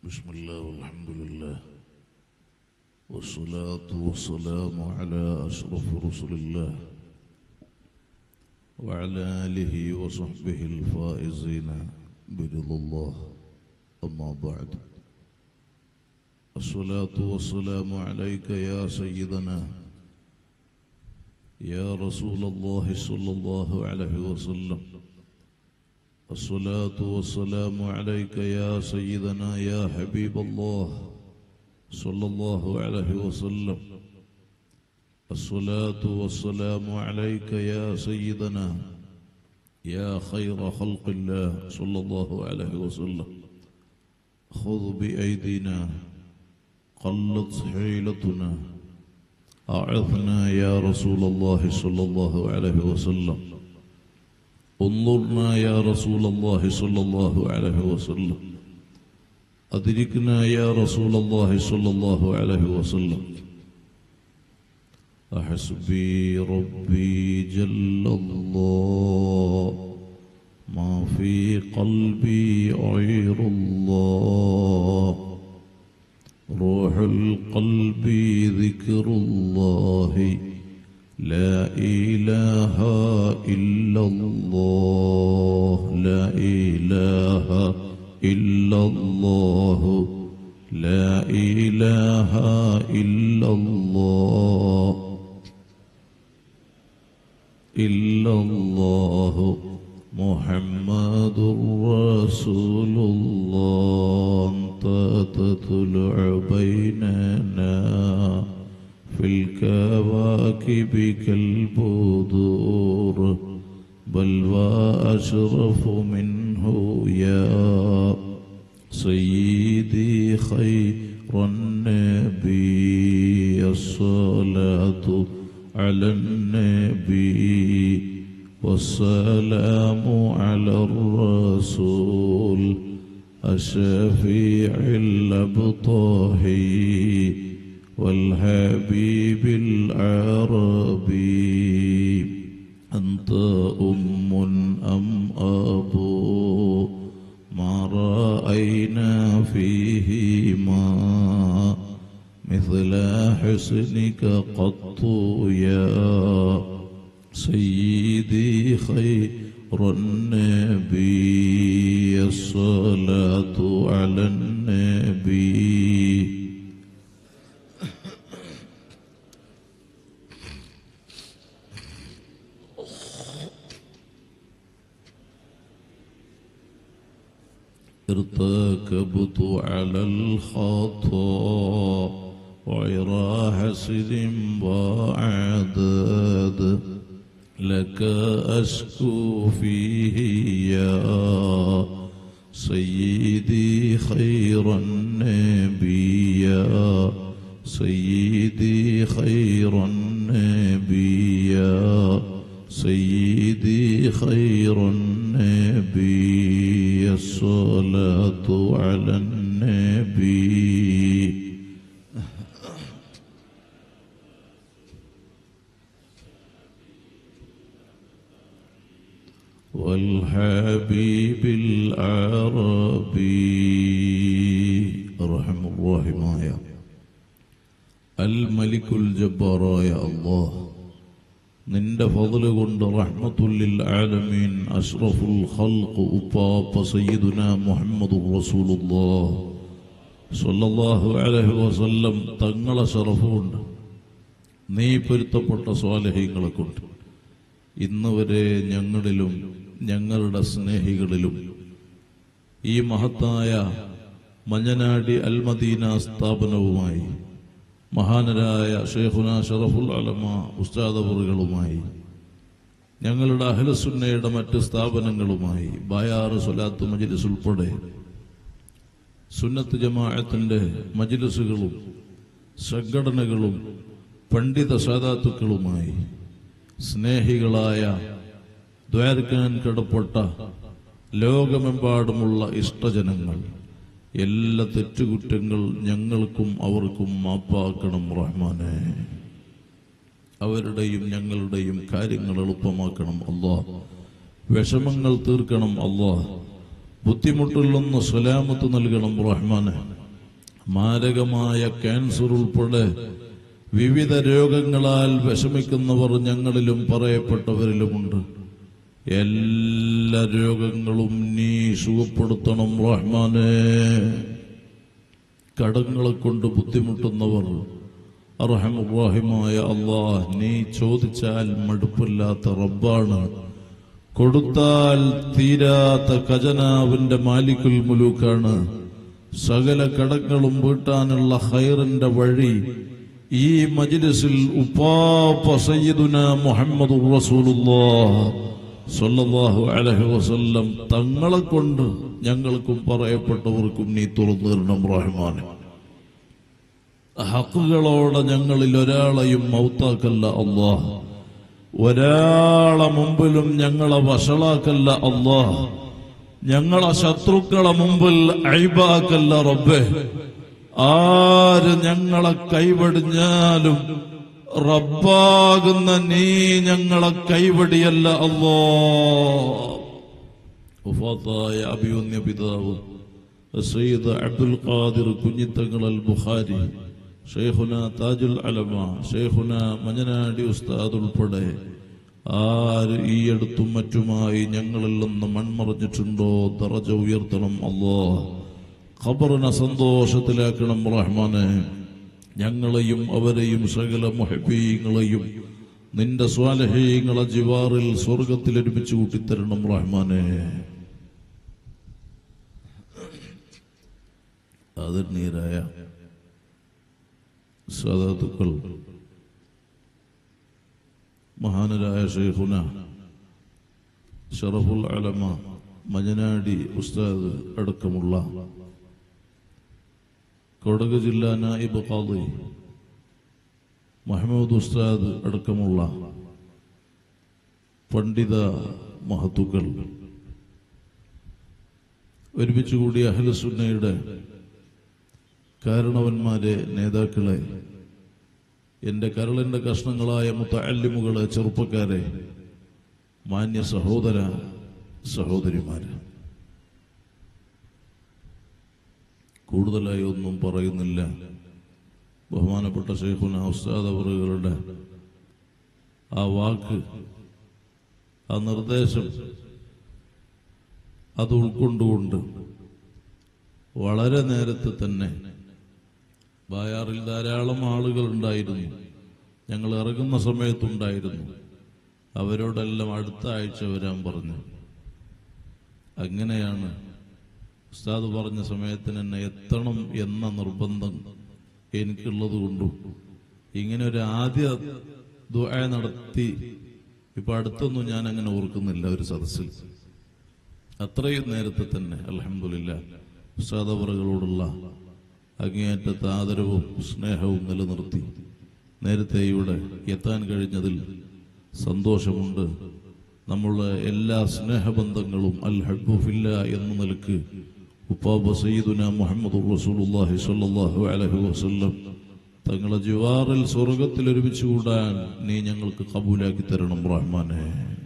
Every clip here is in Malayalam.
بسم الله والحمد لله والصلاة والسلام على أشرف رسل الله وعلى آله وصحبه الفائزين برضا الله أما بعد الصلاة والسلام عليك يا سيدنا يا رسول الله صلى الله عليه وسلم الصلاة والسلام عليك يا سيدنا يا حبيب الله صلى الله عليه وسلم الصلاة والسلام عليك يا سيدنا يا خير خلق الله صلى الله عليه وسلم خذ بأيدينا قلت حيلتنا أعثنا يا رسول الله صلى الله عليه وسلم انظرنا يا رسول الله صلى الله عليه وسلم أدركنا يا رسول الله صلى الله عليه وسلم أحسبي ربي جل الله ما في قلبي غير الله روح القلب ذكر الله لا إله إلا الله لا إله إلا الله لا إله إلا الله إلا الله محمد رسول الله أنت تطلع بيننا في الكواكب كالبدور بل وأشرف منه يا سيدي خير النبي الصلاة على النبي والسلام على الرسول الشفيع الأبطاهي والحبيب العربي أنت أم أم أبو ما رأينا فيهما مثل حسنك قط يا سيدي خير النبي الصلاة على النبي ارتكبت على الخطا غير حسد وعدد لك أشكو فيه يا سيدي خير النبي يا سيدي خير النبي يا سيدي خير النبي الصلاة على النبي والحبيب العربي أرحم الراحمايا الملك الجبار يا الله നിന്റെ ഫضല് കൊണ്ട് റഹ്മത്തുല്ലിൽ ആലമീൻ അഷ്റഫുൽ ഖൽഖ് ഉപ്പാപ്പ സയ്യിദുന മുഹമ്മദുർ റസൂലുള്ളാഹ് സ്വല്ലല്ലാഹു അലൈഹി വസല്ലം തങ്ങളെ ഷറഫുകൊണ്ട് നീ പൊരുത്തപ്പെട്ട സ്വാലഹ്യങ്ങളെ കൊണ്ട് ഇന്ന് വരെ ഞങ്ങളിലും ഞങ്ങളുടെ സ്നേഹികളിലും ഈ മഹത്തായ മഞ്ഞനാടി അൽമദീന സ്ഥാപനവുമായി മഹാനരായ ഷെയ്ഖുന ഷറഫുൽ അലമ ഉസ്താദവറുകളുമായി ഞങ്ങളുടെ അഹ്ലസുന്നയുടെ മറ്റ് സ്ഥാപനങ്ങളുമായി ബയാറ് സ്വലാത്ത് മജിലിസ് ഉൾപ്പെടെ സുന്നത്ത് ജമാഅത്തിന്റെ മജിലിസുകളും സംഘടനകളും പണ്ഡിത സാധാത്തുക്കളുമായി സ്നേഹികളായ ദ്വാരക്കാൻ കടപ്പെട്ട ലോകമെമ്പാടുമുള്ള ഇഷ്ടജനങ്ങൾ എല്ലാ തെറ്റുകുറ്റങ്ങൾ ഞങ്ങൾക്കും അവർക്കും മാപ്പാക്കണം റഹ്മാനെ അവരുടെയും ഞങ്ങളുടെയും കാര്യങ്ങൾ എളുപ്പമാക്കണം അല്ലാ വിഷമങ്ങൾ തീർക്കണം അല്ലാ ബുദ്ധിമുട്ടിൽ നിന്ന് സലാമത്ത് നൽകണം റഹ്മാനെ മാരകമായ ക്യാൻസർ ഉൾപ്പെടെ വിവിധ രോഗങ്ങളാൽ വിഷമിക്കുന്നവർ ഞങ്ങളിലും പറയപ്പെട്ടവരിലുമുണ്ട് എല്ലാ രോഗങ്ങളും നീ സുഖപ്പെടുത്തണം റഹ്മാനെ കടങ്ങളെ കൊണ്ട് ബുദ്ധിമുട്ടുന്നവർ അർഹമുറാഹിമായ അള്ളാഹ് നീ ചോദിച്ചാൽ മടുപ്പില്ലാത്ത റബ്ബാണ് കൊടുത്താൽ തീരാത്ത ഖജനാവിന്റെ മാലിക്കുൽ മുലൂക്കാണ് സകല കടങ്ങളും വീട്ടാനുള്ള ഹൈറിന്റെ വഴി ഈ മജ്ലിസിൽ ഉപ്പാപ്പ സയ്യിദുന മുഹമ്മദ് റസൂലുള്ളാഹ് സല്ലല്ലാഹു അലൈഹി വസല്ലം തങ്ങളെ കൊണ്ട് ഞങ്ങൾക്കും പറയപ്പെട്ടവർക്കും നീ തുറന്നു തരണം റഹ്മാനെ ഹക്കുകളോടെ ഞങ്ങളിൽ ഒരാളെയും മൗത്താക്കല്ല അള്ളാഹ് ഒരാളെ മുമ്പിലും ഞങ്ങളെ വഷളാക്കല്ല അള്ളാഹ് ഞങ്ങളെ ശത്രുക്കളെ മുമ്പിൽ അഴിബാക്കല്ല റബ്ബേ ആര് ഞങ്ങളെ കൈവടിഞ്ഞാലും റബ്ബാകുന്ന നീ ഞങ്ങളെ കൈവടിയല്ല അല്ലോ വഫാത്തായ അഭിയുന്യ പിതാവ് സയ്യിദ് അബ്ദുൽ ഖാദിർ കുഞ്ഞിത്തങ്ങൾ അൽ ബുഖാരി ഷെയ്ഖുന താജുൽ അലമ ഷെയ്ഖുന മഞ്ഞനാടി ഉസ്താദ് ഉൾപ്പെടെ ആര് ഈ അടുത്തും മറ്റുമായി ഞങ്ങളിൽ നിന്ന് മൺമറഞ്ഞിട്ടുണ്ടോ ദറജ ഉയർത്തണം അല്ലോ ഖബറിനെ സന്തോഷത്തിലാക്കണം റഹ്മാനെ ഞങ്ങളെയും അവരെയും സകല മുഹബീങ്ങളെയും നിന്റെ സ്വാലഹീങ്ങളെ ജിവാറിൽ സ്വർഗത്തിൽ ഒരുമിച്ച് കൂട്ടിത്തരണം റഹ്മാനെ ആദരണീയരായ സദാത്തുക്കൾ മഹാനരായ ഷെയ്ഖുന ഷറഫുൽ അലമ മജനാടി ഉസ്താദ് അടക്കമുള്ള കൊടക് ജില്ലാ നായിബ് ഖാദി മഹമ്മൂദ് ഉസ്താദ് അടക്കമുള്ള പണ്ഡിത മഹത്തുക്കൾ ഒരുമിച്ച് കൂടിയ അഹ്ലുസുന്നയുടെ കാരണവന്മാരെ നേതാക്കളെ എന്റെ കരളിന്റെ കഷ്ണങ്ങളായ മുത്തല്ലിമുകളെ ചെറുപ്പക്കാരെ മാന്യ സഹോദര സഹോദരിമാരെ കൂടുതലായി ഒന്നും പറയുന്നില്ല ബഹുമാനപ്പെട്ട ഷെയ്ഖുന ഉസ്താദ് അവറുകളുടെ ആ വാക്ക് ആ നിർദ്ദേശം അത് ഉൾക്കൊണ്ടുകൊണ്ട് വളരെ നേരത്തെ തന്നെ ബായാറിൽ ധാരാളം ആളുകൾ ഉണ്ടായിരുന്നു ഞങ്ങൾ ഇറങ്ങുന്ന സമയത്തുണ്ടായിരുന്നു അവരോടെല്ലാം അടുത്ത ആഴ്ച വരാൻ പറഞ്ഞു അങ്ങനെയാണ് ഉസ്താദ് പറഞ്ഞ സമയത്തിന് എന്നെ എത്തണം എന്ന നിർബന്ധം എനിക്കുള്ളത് കൊണ്ടും ഇങ്ങനെ ഒരു ആദ്യ ദുആ നടത്തി ഇപ്പൊ അടുത്തൊന്നും ഞാൻ അങ്ങനെ ഓർക്കുന്നില്ല ഒരു സദസ്സിൽ അത്രയും നേരത്തെ തന്നെ അലഹമില്ല ഉസ്താദവറുകളോടുള്ള അങ്ങേയറ്റത്തെ ആദരവും സ്നേഹവും നിലനിർത്തി നേരത്തെ ഇവിടെ എത്താൻ കഴിഞ്ഞതിൽ സന്തോഷമുണ്ട് നമ്മളെ എല്ലാ സ്നേഹബന്ധങ്ങളും അൽ ഹബ്ബുഫില്ല എന്ന നിലക്ക് ഉപ്പാബ സയ്യിദുന മുഹമ്മദ് റസൂലുള്ളാഹി സ്വല്ലല്ലാഹു അലൈഹി വസല്ലം തങ്ങളെ ജിവാറിൽ സ്വർഗത്തിൽ ഒരുമിച്ച് കൂടാൻ നീ ഞങ്ങൾക്ക് കബൂലാക്കി തരണം റഹ്മാനെ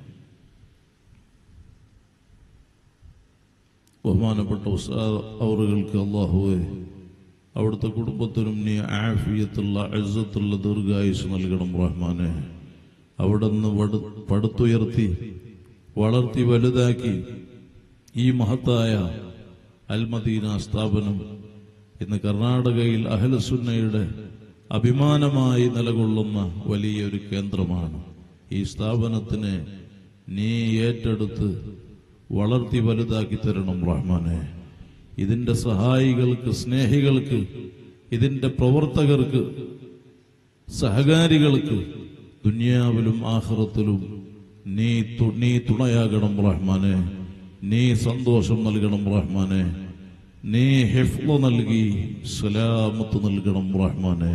ബഹുമാനപ്പെട്ട ഉസ്താദ് അവറുകൾക്ക് അള്ളാഹുവെ അവിടുത്തെ കുടുംബത്തിനും നീ ആഫിയത്തുള്ള അഴുത്തുള്ള ദീർഘായുസ് നൽകണം റഹ്മാനെ അവിടെ നിന്ന് പടുത്തുയർത്തി വളർത്തി വലുതാക്കി ഈ മഹത്തായ അൽമദീന സ്ഥാപനം ഇന്ന് കർണാടകയിൽ അഹലസുന്നയുടെ അഭിമാനമായി നിലകൊള്ളുന്ന വലിയൊരു കേന്ദ്രമാണ് ഈ സ്ഥാപനത്തിനെ നീ ഏറ്റെടുത്ത് വളർത്തി വലുതാക്കി തരണം റഹ്മാനെ ഇതിന്റെ സഹായികൾക്ക് സ്നേഹികൾക്ക് ഇതിന്റെ പ്രവർത്തകർക്ക് സഹകാരികൾക്ക് ദുനിയാവിലും ആഹ്റത്തിലും നീ തു- നീ തുണയാകണം റഹ്മാനെ നീ സന്തോഷം നൽകണം റഹ്മാനെ നീ ഹിഫ്ള നൽകി സലാമത്ത് നൽകണം റഹ്മാനെ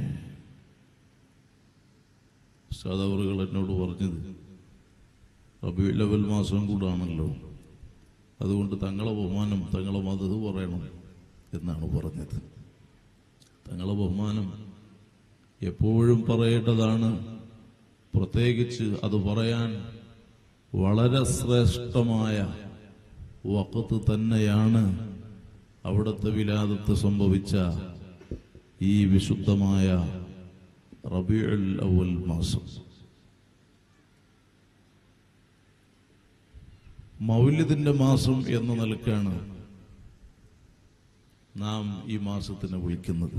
സാധാവറുകൾ എന്നോട് പറഞ്ഞത് റബി ലെവൽ മാസം കൂടാണല്ലോ അതുകൊണ്ട് തങ്ങളെ ബഹുമാനം തങ്ങളെ മതത് പറയണം എന്നാണ് പറഞ്ഞത് തങ്ങളെ ബഹുമാനം എപ്പോഴും പറയേണ്ടതാണ് പ്രത്യേകിച്ച് അത് പറയാൻ വളരെ ശ്രേഷ്ഠമായ വക്കത്ത് തന്നെയാണ് അവിടുത്തെ വിലാദത്ത് സംഭവിച്ച ഈ വിശുദ്ധമായ റബിയുൽ അവൽ മാസം മൗല്യത്തിന്റെ മാസം എന്ന നിലക്കാണ് നാം ഈ മാസത്തിനെ വിളിക്കുന്നത്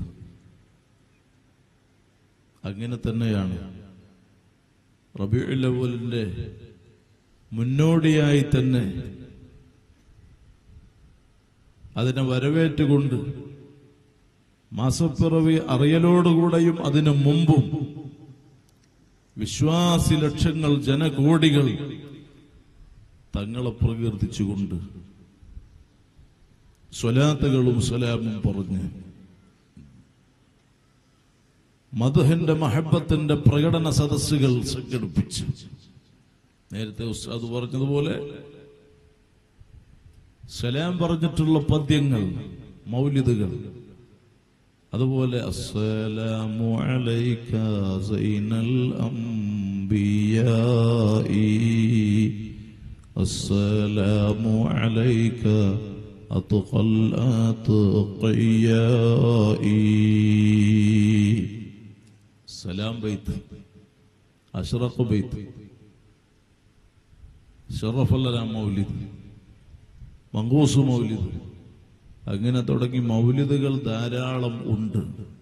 അങ്ങനെ തന്നെയാണ് റബിയുൽ അവലിന്റെ മുന്നോടിയായി തന്നെ അതിനെ വരവേറ്റുകൊണ്ട് മാസപ്പിറവി അറിയലോടുകൂടെയും അതിനു മുമ്പും വിശ്വാസി ലക്ഷങ്ങൾ ജനകോടികൾ തങ്ങളെ പ്രകീർത്തിച്ചുകൊണ്ട് സ്വലാത്തുകളും സലാമും പറഞ്ഞ് മധുഹന്റെ മഹബത്തിന്റെ പ്രകടന സദസ്സുകൾ സംഘടിപ്പിച്ചു നേരത്തെ ഉസ്താദ് പറഞ്ഞതുപോലെ സലാം പറഞ്ഞിട്ടുള്ള പദ്യങ്ങൾ മൗലിദുകൾ അതുപോലെ അസ്സലാമു അലൈക സൈനൽ അംബിയായി അസ്സലാമു അലൈക അത്ഖൽ അത്ഖിയായി സലാം ബൈത്ത് അഷ്റഖ് ബൈത്ത് ഷറഫല്ല മൗലിദ് മങ്കൂസ് മൗലിദ് അങ്ങനെ തുടങ്ങി മൗലിദുകൾ ധാരാളം ഉണ്ട്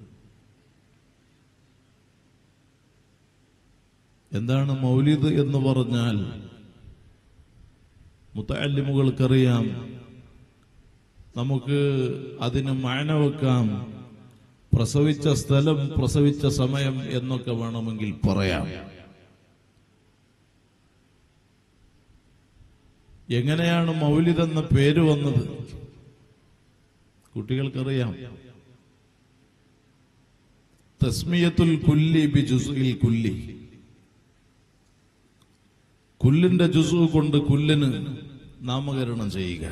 എന്താണ് മൗലിദ് എന്ന് പറഞ്ഞാൽ മുത്തല്ലിമുകൾക്കറിയാം നമുക്ക് അതിന് മാന വെക്കാം പ്രസവിച്ച സ്ഥലം പ്രസവിച്ച സമയം എന്നൊക്കെ വേണമെങ്കിൽ പറയാം എങ്ങനെയാണ് മൗലിദ് എന്ന പേര് വന്നത് കുട്ടികൾക്കറിയാം തസ്മിയത്തുൽ കുല്ലി ബി ജുസുൽ കുല്ലി കുല്ലിന്റെ ജുസു കൊണ്ട് കുല്ലിന് നാമകരണം ചെയ്യുക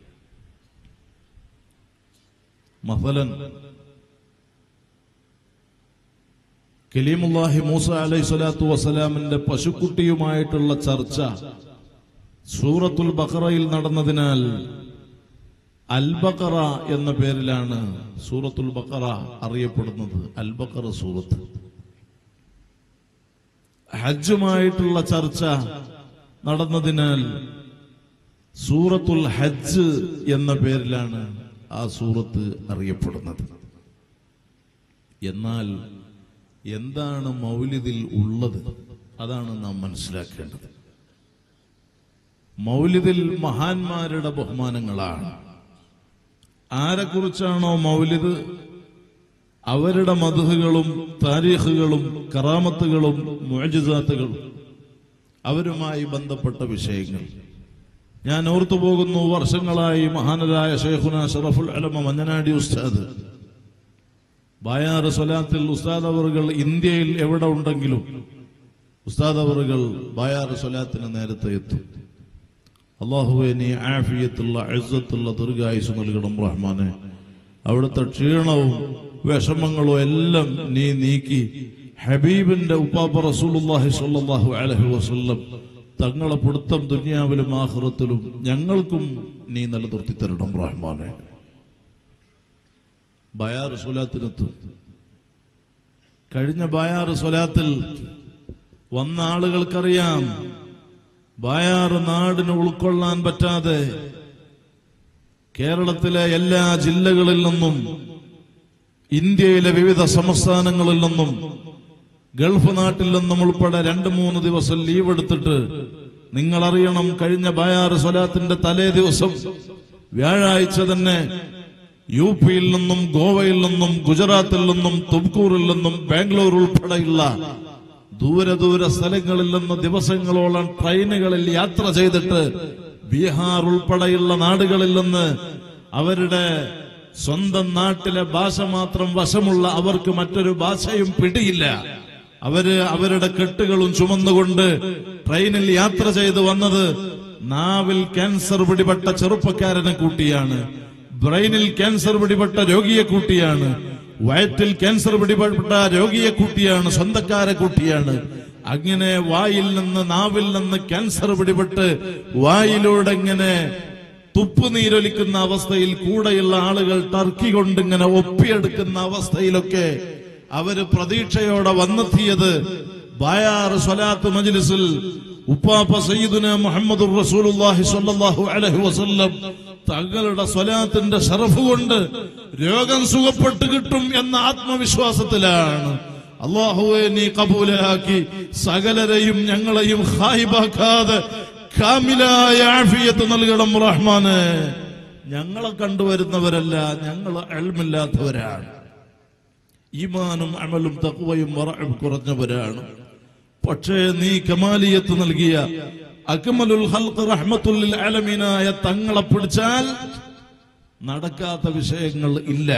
മഫലൻ കലീമുല്ലാഹി മൂസ അലൈഹി സ്വലാത്തു വസ്സലാമിന്റെ പശുക്കുട്ടിയുമായിട്ടുള്ള ചർച്ച സൂറത്തുൽ ബഖറയിൽ നടന്നതിനാൽ അൽബക്കറ എന്ന പേരിലാണ് സൂറത്തുൽ ബക്കറ അറിയപ്പെടുന്നത് അൽബക്കറ സൂറത്ത് ഹജ്ജുമായിട്ടുള്ള ചർച്ച നടന്നതിനാൽ സൂറത്തുൽ ഹജ്ജ് എന്ന പേരിലാണ് ആ സൂറത്ത് അറിയപ്പെടുന്നത് എന്നാൽ എന്താണ് മൗലിദിൽ ഉള്ളത് അതാണ് നാം മനസ്സിലാക്കേണ്ടത് മൗലിദിൽ മഹാന്മാരുടെ ബഹുമാനങ്ങളാണ് ആരെക്കുറിച്ചാണോ മൗലിദ് അവരുടെ മധുഹുകളും താരീഖുകളും കറാമത്തുകളും മുഅജിസാത്തുകളും അവരുമായി ബന്ധപ്പെട്ട വിഷയങ്ങൾ ഞാൻ ഓർത്തു പോകുന്നു വർഷങ്ങളായി മഹാനരായ ഷെയ്ഖുന ഷറഫുൽ അലമ മഞ്ഞനാടി ഉസ്താദ് ബായാറ് സ്വലാത്തിൽ ഉസ്താദ് അവറുകൾ ഇന്ത്യയിൽ എവിടെ ഉണ്ടെങ്കിലും ഉസ്താദ് അവറുകൾ ബായാറ് സ്വലാത്തിന് നേരത്തെ എത്തും അള്ളാഹുവെ നീ ആഫിയത്തുള്ള അഴുത്തുള്ള ദീർഘായുസ് നൽകണം റഹ്മാനെ അവിടുത്തെ ക്ഷീണവും വിഷമങ്ങളും എല്ലാം നീ നീക്കി ഹബീബിന്റെ ഉപ്പാപ്പ റസൂലുള്ളാഹി സ്വല്ലല്ലാഹു അലൈഹി വസല്ലം തങ്ങളെ പിടുത്തം ദുനിയാവിലും ആഖിറത്തിലും ഞങ്ങൾക്കും നീ നിലനിർത്തി തരണം റഹ്മാനെ ബയാർ സ്വലാത്തിനെത്തും കഴിഞ്ഞ ബയാർ സ്വലാത്തിൽ വന്ന ആളുകൾക്കറിയാം ബായാറ് നാടിന് ഉൾക്കൊള്ളാൻ പറ്റാതെ കേരളത്തിലെ എല്ലാ ജില്ലകളിൽ നിന്നും ഇന്ത്യയിലെ വിവിധ സംസ്ഥാനങ്ങളിൽ നിന്നും ഗൾഫ് നാട്ടിൽ നിന്നും ഉൾപ്പെടെ രണ്ട് മൂന്ന് ദിവസം ലീവ് എടുത്തിട്ട് നിങ്ങൾ അറിയണം കഴിഞ്ഞ ബയാറ് സ്വലാത്തിന്റെ തലേ ദിവസം വ്യാഴാഴ്ച തന്നെ യു പിയിൽ നിന്നും ഗോവയിൽ നിന്നും ഗുജറാത്തിൽ നിന്നും തുംകൂറിൽ നിന്നും ബാംഗ്ലൂർ ഉൾപ്പെടെയുള്ള ദൂര ദൂര സ്ഥലങ്ങളിൽ നിന്ന് ദിവസങ്ങളോളം ട്രെയിനുകളിൽ യാത്ര ചെയ്തിട്ട് ബീഹാർ ഉൾപ്പെടെയുള്ള നാടുകളിൽ നിന്ന് അവരുടെ സ്വന്തം നാട്ടിലെ ഭാഷ മാത്രം വശമുള്ള അവർക്ക് മറ്റൊരു ഭാഷയും പിടിയില്ല അവര് അവരുടെ കെട്ടുകളും ചുമന്നുകൊണ്ട് ട്രെയിനിൽ യാത്ര ചെയ്ത് വന്നത് നാവിൽ ക്യാൻസർ പിടിപെട്ട ചെറുപ്പക്കാരനെ കൂട്ടിയാണ് ബ്രെയിനിൽ ക്യാൻസർ പിടിപെട്ട രോഗിയെ കൂട്ടിയാണ് വയറ്റിൽ ക്യാൻസർ പിടിപെട്ട രോഗിയെ കൂട്ടിയാണ് സ്വന്തക്കാരെ കൂട്ടിയാണ് അങ്ങനെ വായിൽ നിന്ന് നാവിൽ നിന്ന് ക്യാൻസർ പിടിപെട്ട് വായിലൂടെ ഇങ്ങനെ തുപ്പുനീരൊലിക്കുന്ന അവസ്ഥയിൽ കൂടെയുള്ള ആളുകൾ ടർക്കി കൊണ്ട് ഇങ്ങനെ ഒപ്പിയെടുക്കുന്ന അവസ്ഥയിലൊക്കെ അവര് പ്രതീക്ഷയോടെ വന്നെത്തിയത് ബായാർ സ്വലാത്ത് മജ്ലിസിൽ ഉപ്പാപ്പ സയ്യിദുന മുഹമ്മദ് റസൂലുള്ളാഹി സ്വല്ലല്ലാഹു അലൈഹി വസല്ലം തങ്ങളുടെ സ്വലാത്തിന്റെ ഷറഫ് കൊണ്ട് രോഗം സുഖപ്പെട്ട് കിട്ടും എന്ന ആത്മവിശ്വാസത്തിലാണ് അള്ളാഹുവെ നീ കബൂലാക്കി സകലരെയും ഞങ്ങളെയും ഹായിബാക്കാതെ കാമിലായ ആഫിയത്ത് നൽകണം റഹ്മാന് ഞങ്ങളെ കണ്ടുവരുന്നവരല്ല ഞങ്ങൾ അൽമില്ലാത്തവരാണ് ഈമാനും അമലും തക്വയും വറയും കുറഞ്ഞവരാണ് പക്ഷേ നീ കമാലിയത്ത് നൽകിയ അക്മലുൽ ഹൽഖ് റഹ്മത്തുൽ അലമീനായ തങ്ങളെ പിടിച്ചാൽ നടക്കാത്ത വിഷയങ്ങൾ ഇല്ല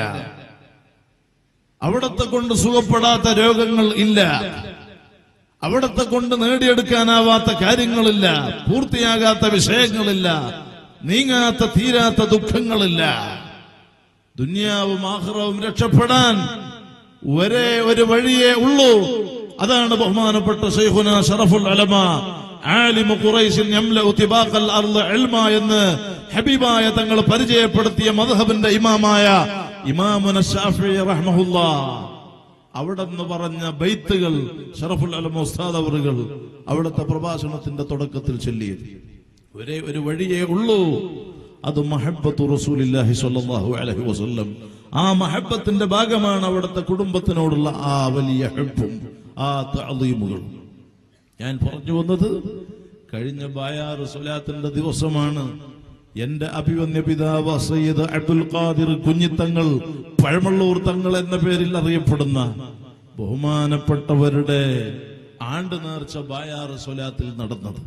അവിടത്തെ കൊണ്ട് സുഖപ്പെടാത്ത രോഗങ്ങൾ ഇല്ല അവിടത്തെ കൊണ്ട് നേടിയെടുക്കാനാവാത്ത കാര്യങ്ങളില്ല പൂർത്തിയാകാത്ത വിഷയങ്ങളില്ല നീങ്ങാത്ത തീരാത്ത ദുഃഖങ്ങളില്ല ദുന്യാവും ആഹ്റവും രക്ഷപ്പെടാൻ ഒരേ ഒരു വഴിയേ ഉള്ളൂ അതാണ് ബഹുമാനപ്പെട്ട ഷെയ്ഖുന ഷറഫുൽ അലമ ആലിമു ഖുറൈശിൻ യംലഉ തിബാഖൽ അർള് ഇൽമ എന്ന് ഹബീബായ തങ്ങൾ പരിചയപ്പെടുത്തിയ മദ്ഹബിന്റെ ഇമാമായ ഇമാമുന ഷാഫിഈ റഹ്മഹുല്ലാ അവിടെ നിന്ന് പറഞ്ഞ ബൈത്തുകൾ ഷറഫുൽ അലമ ഉസ്താദ് അവറുകൾ അവിടുത്തെ പ്രഭാഷണത്തിന്റെ തുടക്കത്തിൽ ചൊല്ലിയത് ഒരേ ഒരു വഴിയേ ഉള്ളൂ അത് മഹബത്തു റസൂലില്ലാഹി സ്വല്ലല്ലാഹു അലൈഹി വസല്ലം ആ മഹബത്തിന്റെ ഭാഗമാണ് അവിടുത്തെ കുടുംബത്തിനോടുള്ള ആ വലിയ ഹെബും ആ തഅദീമുകളും ഞാൻ പറഞ്ഞു വന്നത് കഴിഞ്ഞ ബായാറ് സ്വലാത്തിന്റെ ദിവസമാണ് എന്റെ അഭിവന്യ പിതാവ് സയ്യിദ് അബ്ദുൽ ഖാദിർ കുഞ്ഞിത്തങ്ങൾ പഴമള്ളൂർ തങ്ങൾ എന്ന പേരിൽ അറിയപ്പെടുന്ന ബഹുമാനപ്പെട്ടവരുടെ ആണ്ട് നേർച്ച ബായാറ് സ്വലാത്തിൽ നടന്നത്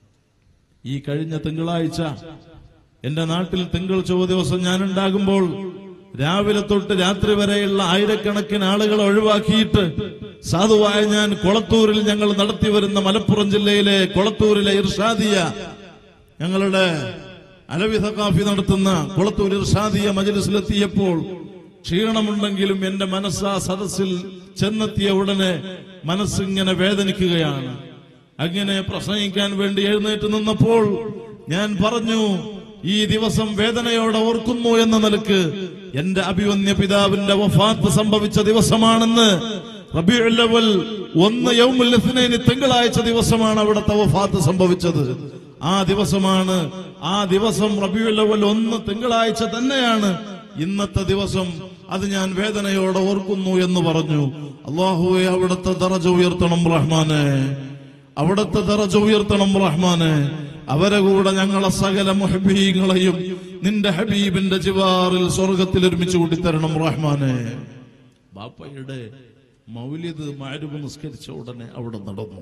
ഈ കഴിഞ്ഞ തിങ്കളാഴ്ച എന്റെ നാട്ടിൽ തിങ്കൾ ചൊവ്വ ദിവസം ഞാൻ ഉണ്ടാകുമ്പോൾ രാവിലെ തൊട്ട് രാത്രി വരെയുള്ള ആയിരക്കണക്കിന് ആളുകളെ ഒഴിവാക്കിയിട്ട് സാധുവായ ഞാൻ കൊളത്തൂരിൽ ഞങ്ങൾ നടത്തി വരുന്ന മലപ്പുറം ജില്ലയിലെ കൊളത്തൂരിലെ ഇർഷാദിയ ഞങ്ങളുടെ അലവി സഖാഫി നടത്തുന്ന കൊളത്തൂർ ഇർഷാദിയ മജലിസിലെത്തിയപ്പോൾ ക്ഷീണമുണ്ടെങ്കിലും എന്റെ മനസ്സ് ആ സദസ്സിൽ ചെന്നെത്തിയ ഉടനെ മനസ്സിങ്ങനെ വേദനിക്കുകയാണ് അങ്ങനെ പ്രസംഗിക്കാൻ വേണ്ടി എഴുന്നേറ്റ് നിന്നപ്പോൾ ഞാൻ പറഞ്ഞു ഈ ദിവസം വേദനയോടെ ഓർക്കുന്നു എന്ന നിലക്ക് എന്റെ അഭിവന്യ പിതാവിന്റെ വഫാത്ത് സംഭവിച്ച ദിവസമാണെന്ന് റബീഉൽ അവൽ ഒന്ന് യൗമുൽ ഇത്നൈനി തിങ്കളാഴ്ച ദിവസമാണ് അവിടുത്തെ വഫാത്ത് സംഭവിച്ചത് ആ ദിവസമാണ് ആ ദിവസം റബീഉൽ അവൽ ഒന്ന് തിങ്കളാഴ്ച തന്നെയാണ് ഇന്നത്തെ ദിവസം അത് ഞാൻ വേദനയോടെ ഓർക്കുന്നു എന്ന് പറഞ്ഞു അള്ളാഹുവെ അവിടുത്തെ ദറജ ഉയർത്തണം റഹ്മാനെ അവിടുത്തെ ദറജ ഉയർത്തണം റഹ്മാനെ അവരെ കൂടെ ഞങ്ങളെ സകല മുഹബീങ്ങളെയും നിന്റെ ഹബീബിന്റെ ജിവാറിൽ സ്വർഗത്തിൽ ഒരുമിച്ച് കൂട്ടിത്തരണം റഹ്മാനെ ബാപ്പയുടെ മൗലിദ് മാരുവ് നിസ്കരിച്ച ഉടനെ അവിടെ നടന്നു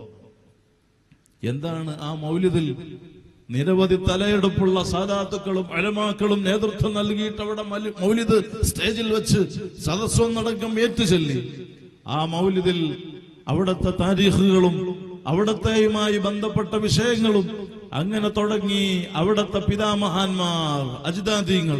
എന്താണ് ആ മൗലിദിൽ നിരവധി തലയെടുപ്പുള്ള സാധാത്തുക്കളും അലമാക്കളും നേതൃത്വം നൽകിയിട്ട് അവിടെ മലി- മൗലിദ് സ്റ്റേജിൽ വെച്ച് സദസ്സൊന്നടക്കം ഏറ്റുചൊല്ലി ആ മൗലിദിൽ അവിടുത്തെ താരീഖുകളും അവിടത്തെയുമായി ബന്ധപ്പെട്ട വിഷയങ്ങളും അങ്ങനെ തുടങ്ങി അവിടത്തെ പിതാമഹാന്മാർ അജിതാദീങ്ങൾ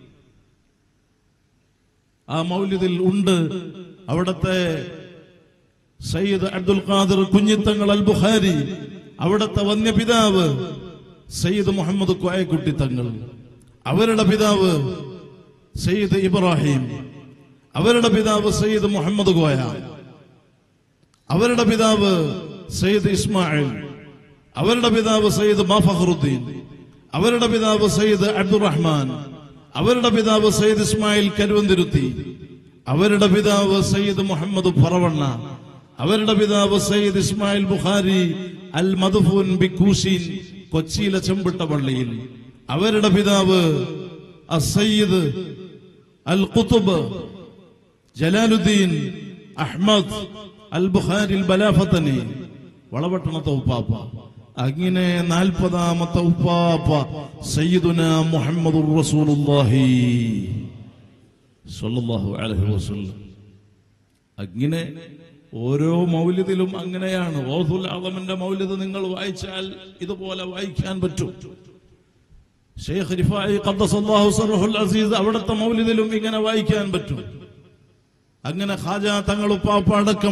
ആ മൗലിദിൽ ഉണ്ട് അവിടത്തെ സയ്യിദ് അബ്ദുൽ ഖാദിർ കുഞ്ഞിത്തങ്ങൾ അൽ ബുഖാരി അവിടത്തെ വന്യപിതാവ് സയ്യിദ് മുഹമ്മദ് കോയക്കുട്ടി തങ്ങൾ അവരുടെ പിതാവ് സയ്യിദ് ഇബ്രാഹിം അവരുടെ പിതാവ് സയ്യിദ് മുഹമ്മദ് കോയ അവരുടെ പിതാവ് സയ്യിദ് ഇസ്മായിൽ അവരുടെ പിതാവ് സയ്യിദ് മാഫഖറുദ്ദീൻ അവരുടെ പിതാവ് സയ്യിദ് അബ്ദുറഹ്മാൻ അവരുടെ പിതാവ് സയ്യിദ് ഇസ്മായിൽ കരുവന്തിരുത്തി അവരുടെ പിതാവ് സയ്യിദ് മുഹമ്മദ് ഫറവണ്ണ അവരുടെ പിതാവ് സയ്യിദ് ഇസ്മായിൽ ബുഖാരി അൽ മദ്ഫൂൻ ബിക്കൂസീൻ കൊച്ചിയിലെ ചെമ്പിട്ട പള്ളിയിൽ അവരുടെ പിതാവ് അസയ്യിദ് അൽ ഖുതുബ് ജലാലുദ്ദീൻ അഹ്മദ് അൽ ബുഖാരി അൽ ബലാഫത്തനി വളപട്ടണത്തെ ഉപ്പാപ്പ അങ്ങനെ നാൽപ്പതാമത്തെ ഉപ്പാപ്പ സയ്യിദുന മുഹമ്മദ് റസൂലുള്ളാഹി സ്വല്ലല്ലാഹു അലൈഹി വസല്ലം അങ്ങനെ ഓരോ മൗലിദിലും അങ്ങനെയാണ് ഓസുൽ ആലമിന്റെ മൗലിദ് നിങ്ങൾ വായിച്ചാൽ ഇതുപോലെ വായിക്കാൻ പറ്റും ഷെയ്ഖ് റിഫായി ഖദ്ദസല്ലാഹു സർഹുൽ അസീസ് അവിടുത്തെ മൗലിദിലും ഇങ്ങനെ വായിക്കാൻ പറ്റും അങ്ങനെ ഖാജ തങ്ങൾ ഉപ്പാപ്പ അടക്കം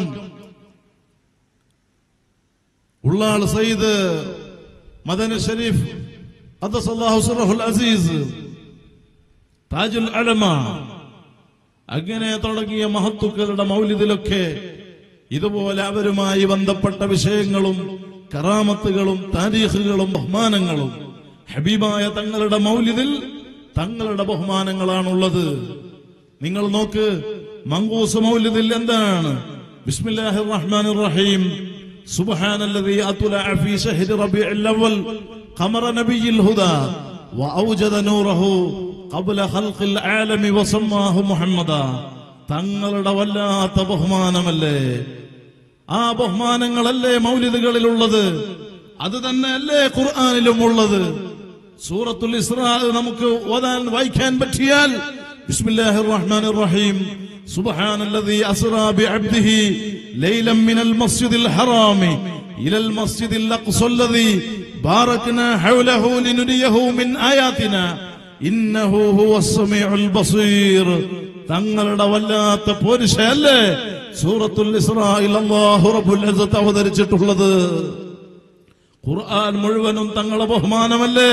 ഉള്ളാൾ സയ്യിദ് മദന ഷരീഫ് ഖദ്ദസല്ലാഹു സിറഹുൽ അസീസ് താജുൽ അലമ അങ്ങനെ തുടങ്ങിയ മഹത്തുക്കളുടെ മൗലിദിലൊക്കെ ഇതുപോലെ അവരുമായി ബന്ധപ്പെട്ട വിഷയങ്ങളും കറാമത്തുകളും താരീഖുകളും ബഹുമാനങ്ങളും ഹബീബായ തങ്ങളുടെ മൗലിദിൽ തങ്ങളുടെ ബഹുമാനങ്ങളാണുള്ളത് നിങ്ങൾ നോക്ക് മങ്കൂസ് മൗലിദിൽ എന്താണ് ബിസ്മില്ലാഹിർ റഹ്മാനിർ റഹീം സുബ്ഹാനല്ലദീ അത്ലഅ ഫീ ശഹ്രി റബീഉൽ അവൽ ഖമറ നബിയിൽ ഹുദാ വഔജദ നൂറഹു ഖബ്ല ഖൽഖിൽ ആലമി വസമ്മാഹു മുഹമ്മദ തങ്ങളുടെ വല്ലാത്ത ബഹുമാനമല്ലേ ആ ബഹുമാനങ്ങളല്ലേ മൗലിദുകളിലുള്ളത് അത് തന്നെയല്ലേ ഖുർആനിലും ഉള്ളത് സൂറത്തുൽ ഇസ്രാ നമുക്ക് ഓതാൻ വായിക്കാൻ പറ്റിയാൽ ബിസ്മില്ലാഹിർ റഹ്മാനിർ റഹീം സുബ്ഹാനല്ലദീ അസ്റാ ബിഅബ്ദിഹി ലൈലൻ മിനൽ മസ്ജിദിൽ ഹറാമി ഇലൽ മസ്ജിദിൽ അഖ്സല്ലദീ ബാറക്നാ ഹൗലഹു ലിനുരിയഹു മിൻ ആയാതിനാ ഇന്നഹു ഹുവസ് സമീഉൽ ബസീർ തങ്ങളുടെ വല്ലാത്ത പോരിശയല്ലേ സൂറത്തുൽ ഇസ്രായിൽ അല്ലാഹു റബ്ബുൽ ഇസ്സത്ത് അവതരിച്ചിട്ടുള്ളത് ഖുർആൻ മുഴുവനും തങ്ങളെ ബഹുമാനമല്ലേ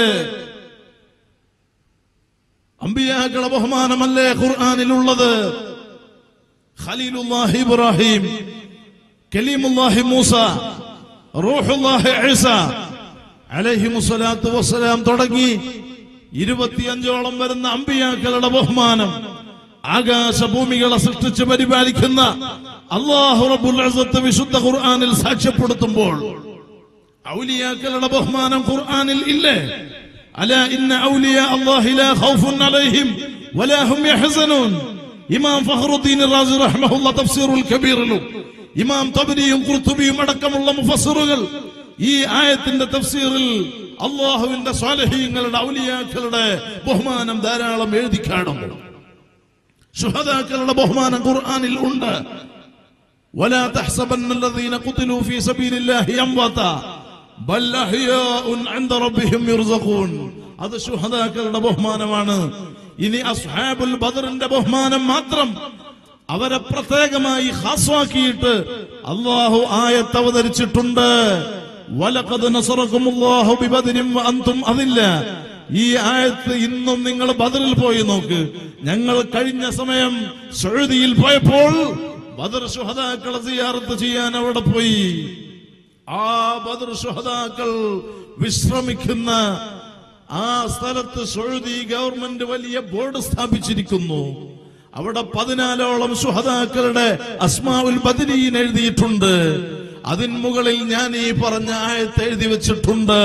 അമ്പിയാക്കളെ ബഹുമാനമല്ലേ ഖുർആനിലുള്ളത് ഖലീലുല്ലാഹി ഇബ്രാഹിം കലീമുല്ലാഹി മൂസ റൂഹുല്ലാഹി ഈസ അലൈഹിമുസ്സലാത്തു വസ്സലാം തുടങ്ങി ഇരുപത്തിയഞ്ചോളം വരുന്ന അമ്പിയാക്കളുടെ ബഹുമാനം ആകാശഭൂമികളെ സൃഷ്ടിച്ച് പരിപാലിക്കുന്ന അള്ളാഹു റബ്ബുൽ ഇസ്സത്ത് വിശുദ്ധ ഖുർആനിൽ സാക്ഷ്യപ്പെടുത്തുമ്പോൾ ഔലിയാക്കളുടെ ബഹുമാനം ഖുർആനിൽ ഇല്ലേ അല ഇന്ന ഔലിയ അല്ലാഹി ലാ ഖൗഫുൻ അലൈഹിം വലാ ഹും യഹ്സനൂൻ ഇമാം ഫഖറുദ്ദീൻ റാസി റഹ്മഹുള്ള തഫ്സീറുൽ കബീറിലും ഇമാം തബ്രിയും ഖുർത്തുബിയും അടക്കമുള്ള മുഫസ്സിറുകൾ ഈ ആയത്തിന്റെ തഫ്സീറിൽ അള്ളാഹുവിന്റെ സ്വാലഹീങ്ങളുടെ ഔലിയാക്കളുടെ ബഹുമാനം ധാരാളം എഴുതി കാണുന്നു ശുഹദാക്കളുടെ ബഹുമാനം ഖുർആനിൽ ഉണ്ട് ولا تحسبن الذين قتلوا في سبيل الله امواتا بل احياء عند ربهم يرزقون അത് ശുഹദാക്കളുടെ ബഹുമാനമാണ് ഇനി അസ്ഹാബുൽ ബദറിന്റെ ബഹുമാനം മാത്രം അവരെ പ്രത്യേകമായി ഹാസ്വാക്കിയിട്ട് അള്ളാഹു ആയത്ത് അവതരിച്ചിട്ടുണ്ട് വലഖദ് നസറക്കുമുല്ലാഹു ബിബദരിൻ വഅൻതും അതില്ല ഈ ആയത്ത് ഇന്നും നിങ്ങൾ ബദറിൽ പോയി നോക്ക് ഞങ്ങൾ കഴിഞ്ഞ സമയം സൗദിയിൽ പോയപ്പോൾ ബദർ ശുഹദാക്കളെ സിയാറത്ത് ചെയ്യാൻ അവിടെ പോയി ആ ബദർ ശുഹദാക്കൾ വിശ്രമിക്കുന്ന ആ സ്ഥലത്ത് സൗദി ഗവൺമെന്റ് വലിയ ബോർഡ് സ്ഥാപിച്ചിരിക്കുന്നു അവിടെ പതിനാലോളം ശുഹദാക്കളുടെ അസ്മാവുൽ ബദരീൻ എഴുതിയിട്ടുണ്ട് അതിന് മുകളിൽ ഞാൻ ഈ പറഞ്ഞ ആയത്ത് എഴുതി വെച്ചിട്ടുണ്ട്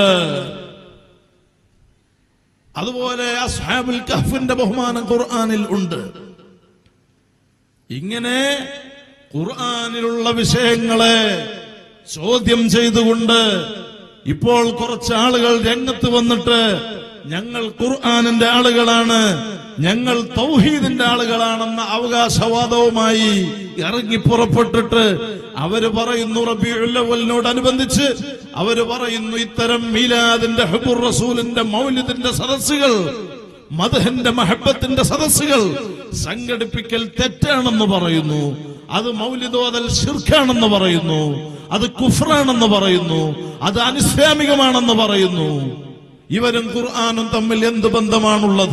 അതുപോലെ അസ്ഹാബുൽ കഹ്ഫിന്റെ ബഹുമാനം ഖുർആനിൽ ഉണ്ട് ഇങ്ങനെ ഖുർആനിലുള്ള വിഷയങ്ങളെ ചോദ്യം ചെയ്തുകൊണ്ട് ഇപ്പോൾ കുറച്ച് ആളുകൾ രംഗത്ത് വന്നിട്ട് ഞങ്ങൾ ഖുർആനിന്റെ ആളുകളാണ് ഞങ്ങൾ തൗഹീദിന്റെ ആളുകളാണെന്ന അവകാശവാദവുമായി ഇറങ്ങി പുറപ്പെട്ടിട്ട് അവര് പറയുന്നു റബിയുല്ലവലിനോടനുബന്ധിച്ച് അവര് പറയുന്നു ഇത്തരം മീലാദിന്റെ ഹബുർ റസൂലിന്റെ മൗലിദിന്റെ സദസ്സുകൾ മധുഹന്റെ മഹബത്തിന്റെ സദസ്സുകൾ സംഘടിപ്പിക്കൽ തെറ്റാണെന്ന് പറയുന്നു അത് മൗലിദോതൽ ഷിർഖാണെന്ന് പറയുന്നു അത് കുഫ്രാണെന്ന് പറയുന്നു അത് അനിസ്ലാമികമാണെന്ന് പറയുന്നു ഇവരും ഖുർആാനും തമ്മിൽ എന്ത് ബന്ധമാണുള്ളത്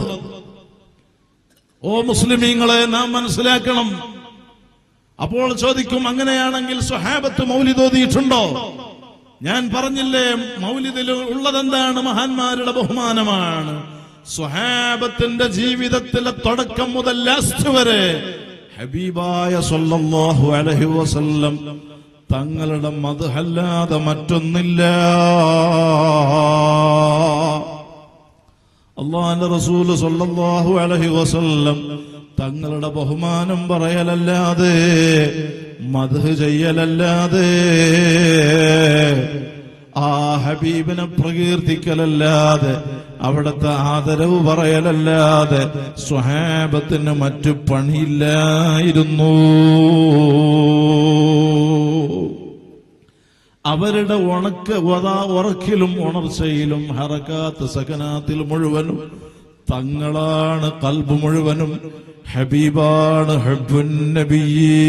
ഓ മുസ്ലിമീങ്ങളെ നാം മനസ്സിലാക്കണം അപ്പോൾ ചോദിക്കും അങ്ങനെയാണെങ്കിൽ സ്വഹാബത്ത് മൗലിദോതിയിട്ടുണ്ടോ ഞാൻ പറഞ്ഞില്ലേ മൗലിദിൽ ഉള്ളതെന്താണ് മഹാന്മാരുടെ ബഹുമാനമാണ് സ്വഹാബത്തിന്റെ ജീവിതത്തിലെ തുടക്കം മുതൽ ലാസ്റ്റ് വരെ ഹബീബായ സല്ലല്ലാഹു അലൈഹി വസല്ലം തങ്ങളുടെ മതഹല്ലാതെ മറ്റൊന്നില്ല അള്ളാന്റെ റസൂല് സല്ലല്ലാഹു അലൈഹി വസല്ലം തങ്ങളുടെ ബഹുമാനം പറയലല്ലാതെ മധു ചെയ്യലല്ലാതെ ആ ഹബീബിനെ പ്രകീർത്തിക്കലല്ലാതെ അവിടുത്തെ ആദരവ് പറയലല്ലാതെ സ്വഹാബത്തിന് മറ്റു പണിയില്ലായിരുന്നു അവരുടെ ഉണക്ക് വതാ ഉറക്കിലും ഉണർച്ചയിലും ഹറക്കാത്ത് സകനാത്തിൽ മുഴുവനും തങ്ങളാണ് കൽബ് മുഴുവനും ഹബീബാണ് ഹബ്ബുൻ നബിയീ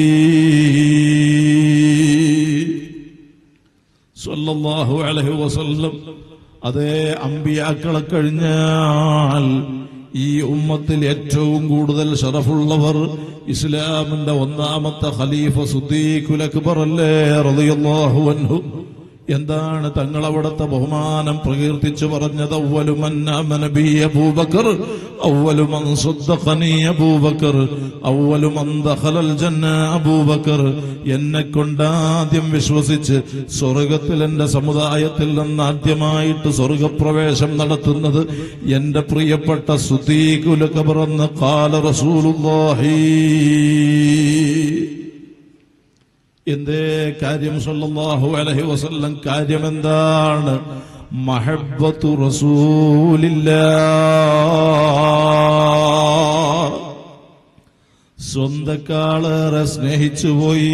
സല്ലല്ലാഹു അലൈഹി വസല്ലം അതേ അമ്പിയാക്കളെ കഴിഞ്ഞാൽ ഈ ഉമ്മത്തിൽ ഏറ്റവും കൂടുതൽ ഷറഫുള്ളവർ ഇസ്ലാമിന്റെ ഒന്നാമത്തെ ഖലീഫ സുദ്ദീഖുൽ അക്ബർ അല്ലേ റളിയല്ലാഹു അൻഹു എന്താണ് തങ്ങൾ അവിടുത്തെ ബഹുമാനം പ്രകീർത്തിച്ചു പറഞ്ഞത് അവലുമൻ ആമന ബി അബൂബക്കർ അവലുമൻ സ്വദ്ദഖനി അബൂബക്കർ അവലുമൻ ദഖലൽ ജന്ന അബൂബക്കർ എന്നെ കൊണ്ടാദ്യം വിശ്വസിച്ച് സ്വർഗത്തിൽ എന്റെ സമുദായത്തിൽ നിന്ന് ആദ്യമായിട്ട് സ്വർഗപ്രവേശം നടത്തുന്നത് എന്റെ പ്രിയപ്പെട്ട സുദീഖുൽ ഖബർ എന്ന് കാല റസൂലുള്ളാഹി എന്തേ കാര്യം സല്ലല്ലാഹു അലൈഹി വസല്ലം കാര്യം എന്താണ് മഹബ്ബത്തു റസൂലില്ലാ സ്വന്തക്കാളേറെ സ്നേഹിച്ചുപോയി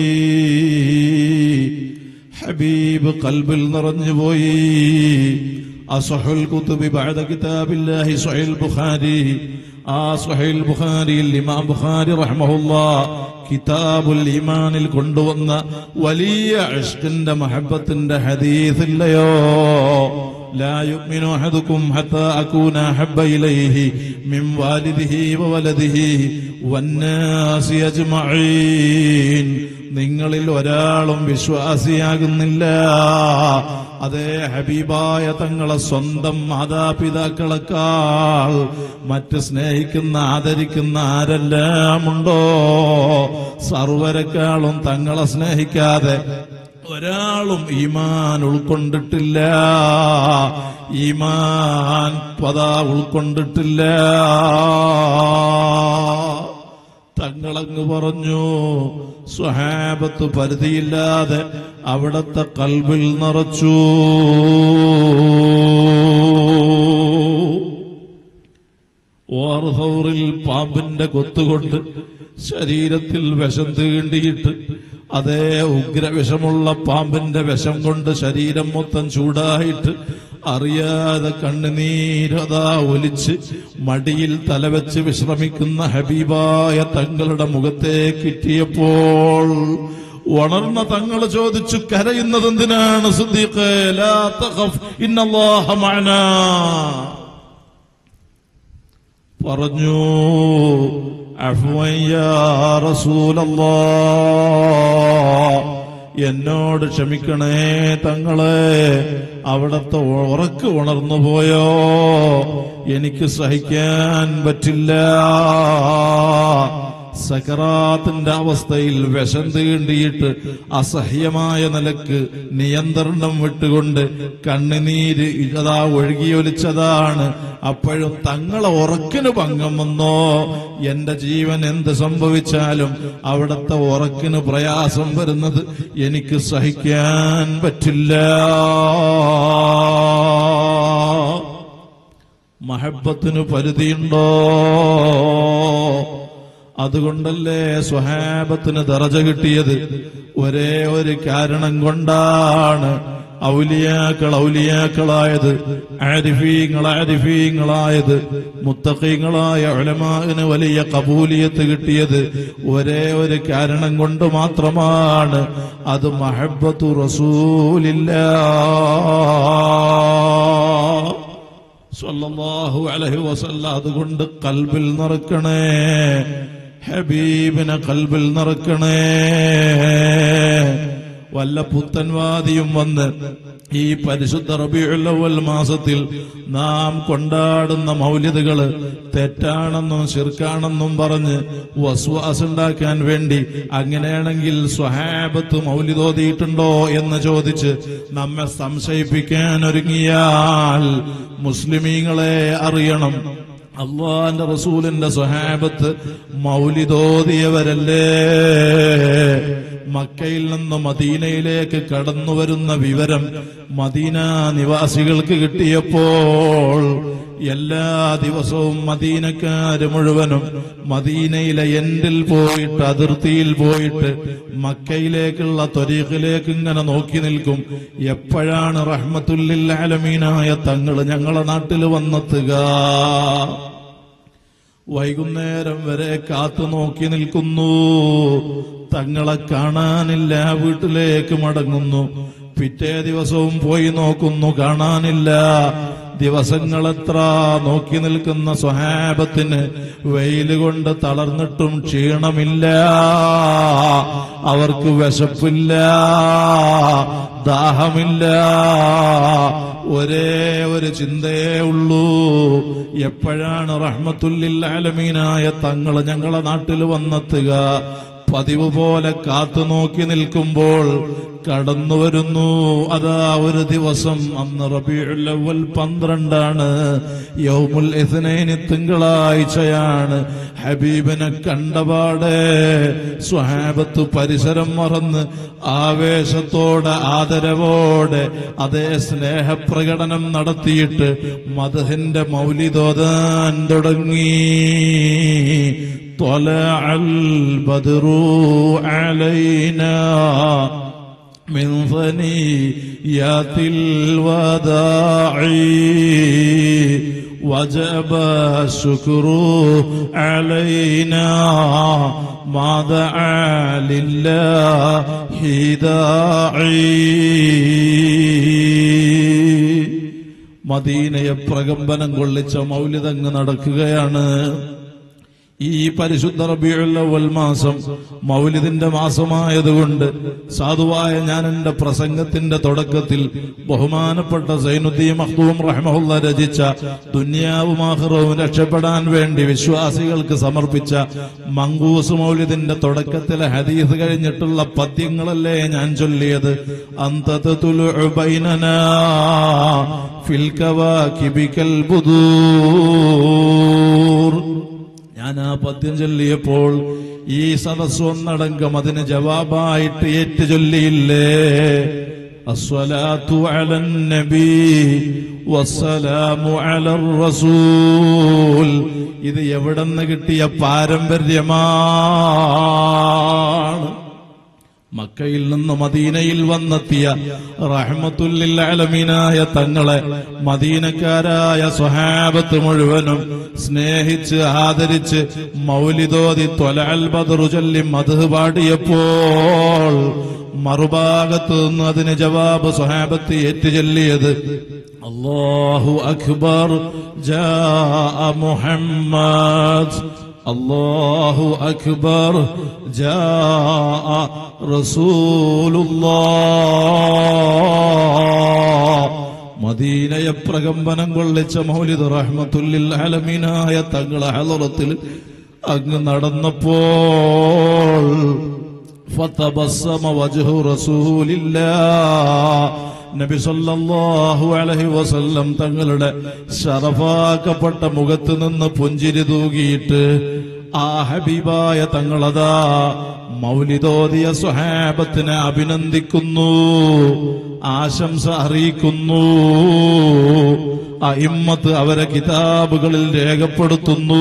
ഹബീബ് കൽബിൽ നിറഞ്ഞുപോയി അസഹുൽ കുത്തുബി ബഅദ കിതാബില്ലാഹി സഹീൽ ബുഖാരി ആ സഹീൽ ബുഖാരിയിൽ ഇമാം ബുഖാരി റഹ്മഹുല്ലാ കിതാബുൽ ഈമാനിൽ കൊണ്ടുവന്ന വലിയ ഇഷ്കിന്റെ മഹബത്തിന്റെ ഹദീസ് ഇല്ലയോ لا يؤمن أحدكم حتى أكون أحب إليه من والده وولده والناس أجمعين നിങ്ങളിൽ ഒരാളും വിശ്വാസിയാകുന്നില്ല അതേ ഹബീബായ തങ്ങളെ സ്വന്തം മാതാപിതാക്കളെക്കാൾ മറ്റ് സ്നേഹിക്കുന്ന ആദരിക്കുന്ന ആരെല്ലാമുണ്ടോ സർവരെക്കാളും തങ്ങളെ സ്നേഹിക്കാതെ ഒരാളും ഈമാൻ ഉൾക്കൊണ്ടിട്ടില്ല ഈമാൻ പത ഉൾക്കൊണ്ടിട്ടില്ല തങ്ങളങ്ങ് പറഞ്ഞു സ്വഹാബത്ത് പരിധിയില്ലാതെ അവിടത്തെ കൽവിൽ നിറച്ചു ഓർഹൗറിൽ പാമ്പിന്റെ കൊത്തുകൊണ്ട് ശരീരത്തിൽ വിഷം തീണ്ടിയിട്ട് അതേ ഉഗ്രവിഷമുള്ള പാമ്പിന്റെ വിഷം കൊണ്ട് ശരീരം മൊത്തം ചൂടായിട്ട് അറിയാതെ കണ്ണുനീരതാ ഒലിച്ച് മടിയിൽ തലവെച്ച് വിശ്രമിക്കുന്ന ഹബീബായ തങ്ങളുടെ മുഖത്തേക്ക് ഇറ്റിയപ്പോൾ ഉണർന്ന തങ്ങൾ ചോദിച്ചു കരയുന്നത് എന്തിനാണ് സുദ്ദീഖ് ലാ തഖഫ് ഇന്നല്ലാഹ മഅനാ പറഞ്ഞു അഫ്വൻ യാ റസൂലല്ലാ എന്നോട് ക്ഷമിക്കണേ തങ്ങളെ അവിടത്തെ ഉറക്ക് ഉണർന്നു പോയോ എനിക്ക് സഹിക്കാൻ പറ്റില്ല സകറാത്തിന്റെ അവസ്ഥയിൽ വിഷം തീണ്ടിയിട്ട് അസഹ്യമായ നിലക്ക് നിയന്ത്രണം വിട്ടുകൊണ്ട് കണ്ണുനീര് ഇഴതാ ഒഴുകിയൊലിച്ചതാണ് അപ്പോഴും തങ്ങളെ ഉറക്കിന് ഭംഗം വന്നോ എന്റെ ജീവൻ എന്ത് സംഭവിച്ചാലും അവിടത്തെ ഉറക്കിന് പ്രയാസം വരുന്നത് എനിക്ക് സഹിക്കാൻ പറ്റില്ല മഹബത്തിന് പരിധിയുണ്ടോ അതുകൊണ്ടല്ലേ സ്വഹാബത്തിന് ദറജ കിട്ടിയത് ഒരേ ഒരു കാരണം കൊണ്ടാണ് ഔലിയാക്കൾ ഔലിയാക്കളായത് ആരിഫീങ്ങൾ ആരിഫീങ്ങളായത് മുത്തഖീങ്ങളായ ഉലമാന് വലിയ കബൂലിയത്ത് കിട്ടിയത് ഒരേ ഒരു കാരണം കൊണ്ട് മാത്രമാണ് അത് മഹബത്തു റസൂലില്ല സ്വല്ലല്ലാഹു അലൈഹി വസല്ല അതുകൊണ്ട് കൽബിൽ നിറക്കണേ ഹബീബിനെ കൽബിൽ നിറക്കണേ വല്ല പുത്തൻവാദിയും വന്ന് ഈ പരിശുദ്ധ റബിയുൽ അവ്വൽ മാസത്തിൽ നാം കൊണ്ടാടുന്ന മൗലിദുകള് തെറ്റാണെന്നും ശിർക്കാണെന്നും പറഞ്ഞ് വസ്വാസ് ഉണ്ടാക്കാൻ വേണ്ടി അങ്ങനെയാണെങ്കിൽ സ്വഹാബത്ത് മൗലിദോതിയിട്ടുണ്ടോ എന്ന് ചോദിച്ച് നമ്മെ സംശയിപ്പിക്കാൻ ഒരുങ്ങിയാൽ മുസ്ലിമീങ്ങളെ അറിയണം അള്ളാന്റെ റസൂലിന്റെ സ്വഹാബത്ത് മൗലിദോതിയവരല്ലേ മക്കയിൽ നിന്ന് മദീനയിലേക്ക് കടന്നു വരുന്ന വിവരം മദീന നിവാസികൾക്ക് കിട്ടിയപ്പോൾ എല്ലാ ദിവസവും മദീനക്കാര് മുഴുവനും മദീനയിലെ എൻഡിൽ പോയിട്ട് അതിർത്തിയിൽ പോയിട്ട് മക്കയിലേക്കുള്ള ത്വരീഖിലേക്ക് ഇങ്ങനെ നോക്കി നിൽക്കും എപ്പോഴാണ് റഹ്മത്തുല്ലിൽ ആലമീനായ തങ്ങൾ ഞങ്ങളെ നാട്ടിൽ വന്നെത്തുക വൈകുന്നേരം വരെ കാത്തു നോക്കി നിൽക്കുന്നു തങ്ങളെ കാണാനില്ല വീട്ടിലേക്ക് മടങ്ങുന്നു പിറ്റേ ദിവസവും പോയി നോക്കുന്നു കാണാനില്ല ദിവസങ്ങൾ എത്ര നോക്കി നിൽക്കുന്ന സ്വഹാബത്തിന് വെയില് കൊണ്ട് തളർന്നിട്ടും ക്ഷീണമില്ല അവർക്ക് വിശപ്പില്ല ദാഹമില്ല ഒരേ ഒരു ചിന്തയേ ഉള്ളൂ എപ്പോഴാണ് റഹ്മത്തുല്ലിൽ ആലമീനായ തങ്ങൾ ഞങ്ങളെ നാട്ടിൽ വന്നെത്തുക പതിവ് പോലെ കാത്തു നോക്കി നിൽക്കുമ്പോൾ കടന്നു വരുന്നു അതാ ഒരു ദിവസം അന്ന് റബീഉൽ അവ്വൽ പന്ത്രണ്ടാണ് യൗമുൽ ഇസ്നൈനി തിങ്കളാഴ്ചയാണ് ഹബീബിനെ കണ്ടപാടെ സ്വഹാബത്ത് പരിസരം മറന്ന് ആവേശത്തോടെ ആദരവോടെ അതേ സ്നേഹപ്രകടനം നടത്തിയിട്ട് മധുഹിന്റെ മൗലിതോതാൻ തുടങ്ങി طلع البدر علينا من ثنيات الوداع وجب الشكر علينا ما دعا لله داعي മദീനയെ പ്രകമ്പനം കൊള്ളിച്ച മൗലിതങ്ങ് നടക്കുകയാണ് ഈ പരിശുദ്ധ റബിയുള്ള അവൽ മാസം മൗലിദിന്റെ മാസമായതുകൊണ്ട് സാധുവായ ഞാൻ എന്റെ പ്രസംഗത്തിന്റെ തുടക്കത്തിൽ ബഹുമാനപ്പെട്ട സൈനുദ്ദീൻ മഖ്ദൂം റഹ്മഹുല്ല രചിച്ച ദുന്യാവും ആഹ്റവും രക്ഷപ്പെടാൻ വേണ്ടി വിശ്വാസികൾക്ക് സമർപ്പിച്ച മങ്കൂസ് മൗലിദിന്റെ തുടക്കത്തിലെ ഹദീസ് കഴിഞ്ഞിട്ടുള്ള പദ്യങ്ങളല്ലേ ഞാൻ ചൊല്ലിയത് അന്തതുലു ബൈനനാ ഫിൽ കവാകിബിക്കൽ ബുദൂർ ഞാൻ ആ പദ്യം ചൊല്ലിയപ്പോൾ ഈ സദസ് ഒന്നടങ്കം അതിന് ജവാബായിട്ട് ഏറ്റു ചൊല്ലിയില്ലേ അസ്വലാത്തു അലൻ നബി വസ്സലാമു അലർ റസൂൽ ഇത് എവിടെന്ന് കിട്ടിയ പാരമ്പര്യമാണ് മക്കയിൽ നിന്ന് മദീനയിൽ വന്നെത്തിയ റഹ്മത്തുല്ലിൽ അലമീനായ തങ്ങളെ മദീനക്കാരായ സ്വഹാബത്ത് മുഴുവനും സ്നേഹിച്ച് ആദരിച്ച് മൗലിദോതി തൊലൽ ബദറു ചൊല്ലി മധു പാടിയപ്പോൾ മറുഭാഗത്ത് നിന്ന് അതിന് ജവാബ് സ്വഹാബത്ത് ഏറ്റുചൊല്ലിയത് അല്ലാഹു അക്ബർ ജാ മുഹമ്മദ് الله أكبر جاء رسول الله മദീനയെ പ്രകമ്പനം കൊള്ളിച്ച മൗലിദ് റഹ്മത്തുല്ലിൽ അലമീനായ തങ്ങളെ ഹലറത്തിൽ അങ്ങ് നടന്നപ്പോൾ ഫതബസ്സമ വജ്ഹു റസൂലില്ലാ നബി സല്ലല്ലാഹു അലൈഹി വസല്ലം തങ്ങളുടെ ശറഫാക്കപ്പെട്ട മുഖത്ത് നിന്ന് പുഞ്ചിരി തൂകിയിട്ട് ആ ഹബീബായ തങ്ങളതാ മൗലിദോദിയ സ്വഹാബത്തിനെ അഭിനന്ദിക്കുന്നു ആശംസ അറിയിക്കുന്നു അയിമ്മത്ത് അവരെ കിതാബുകളിൽ രേഖപ്പെടുത്തുന്നു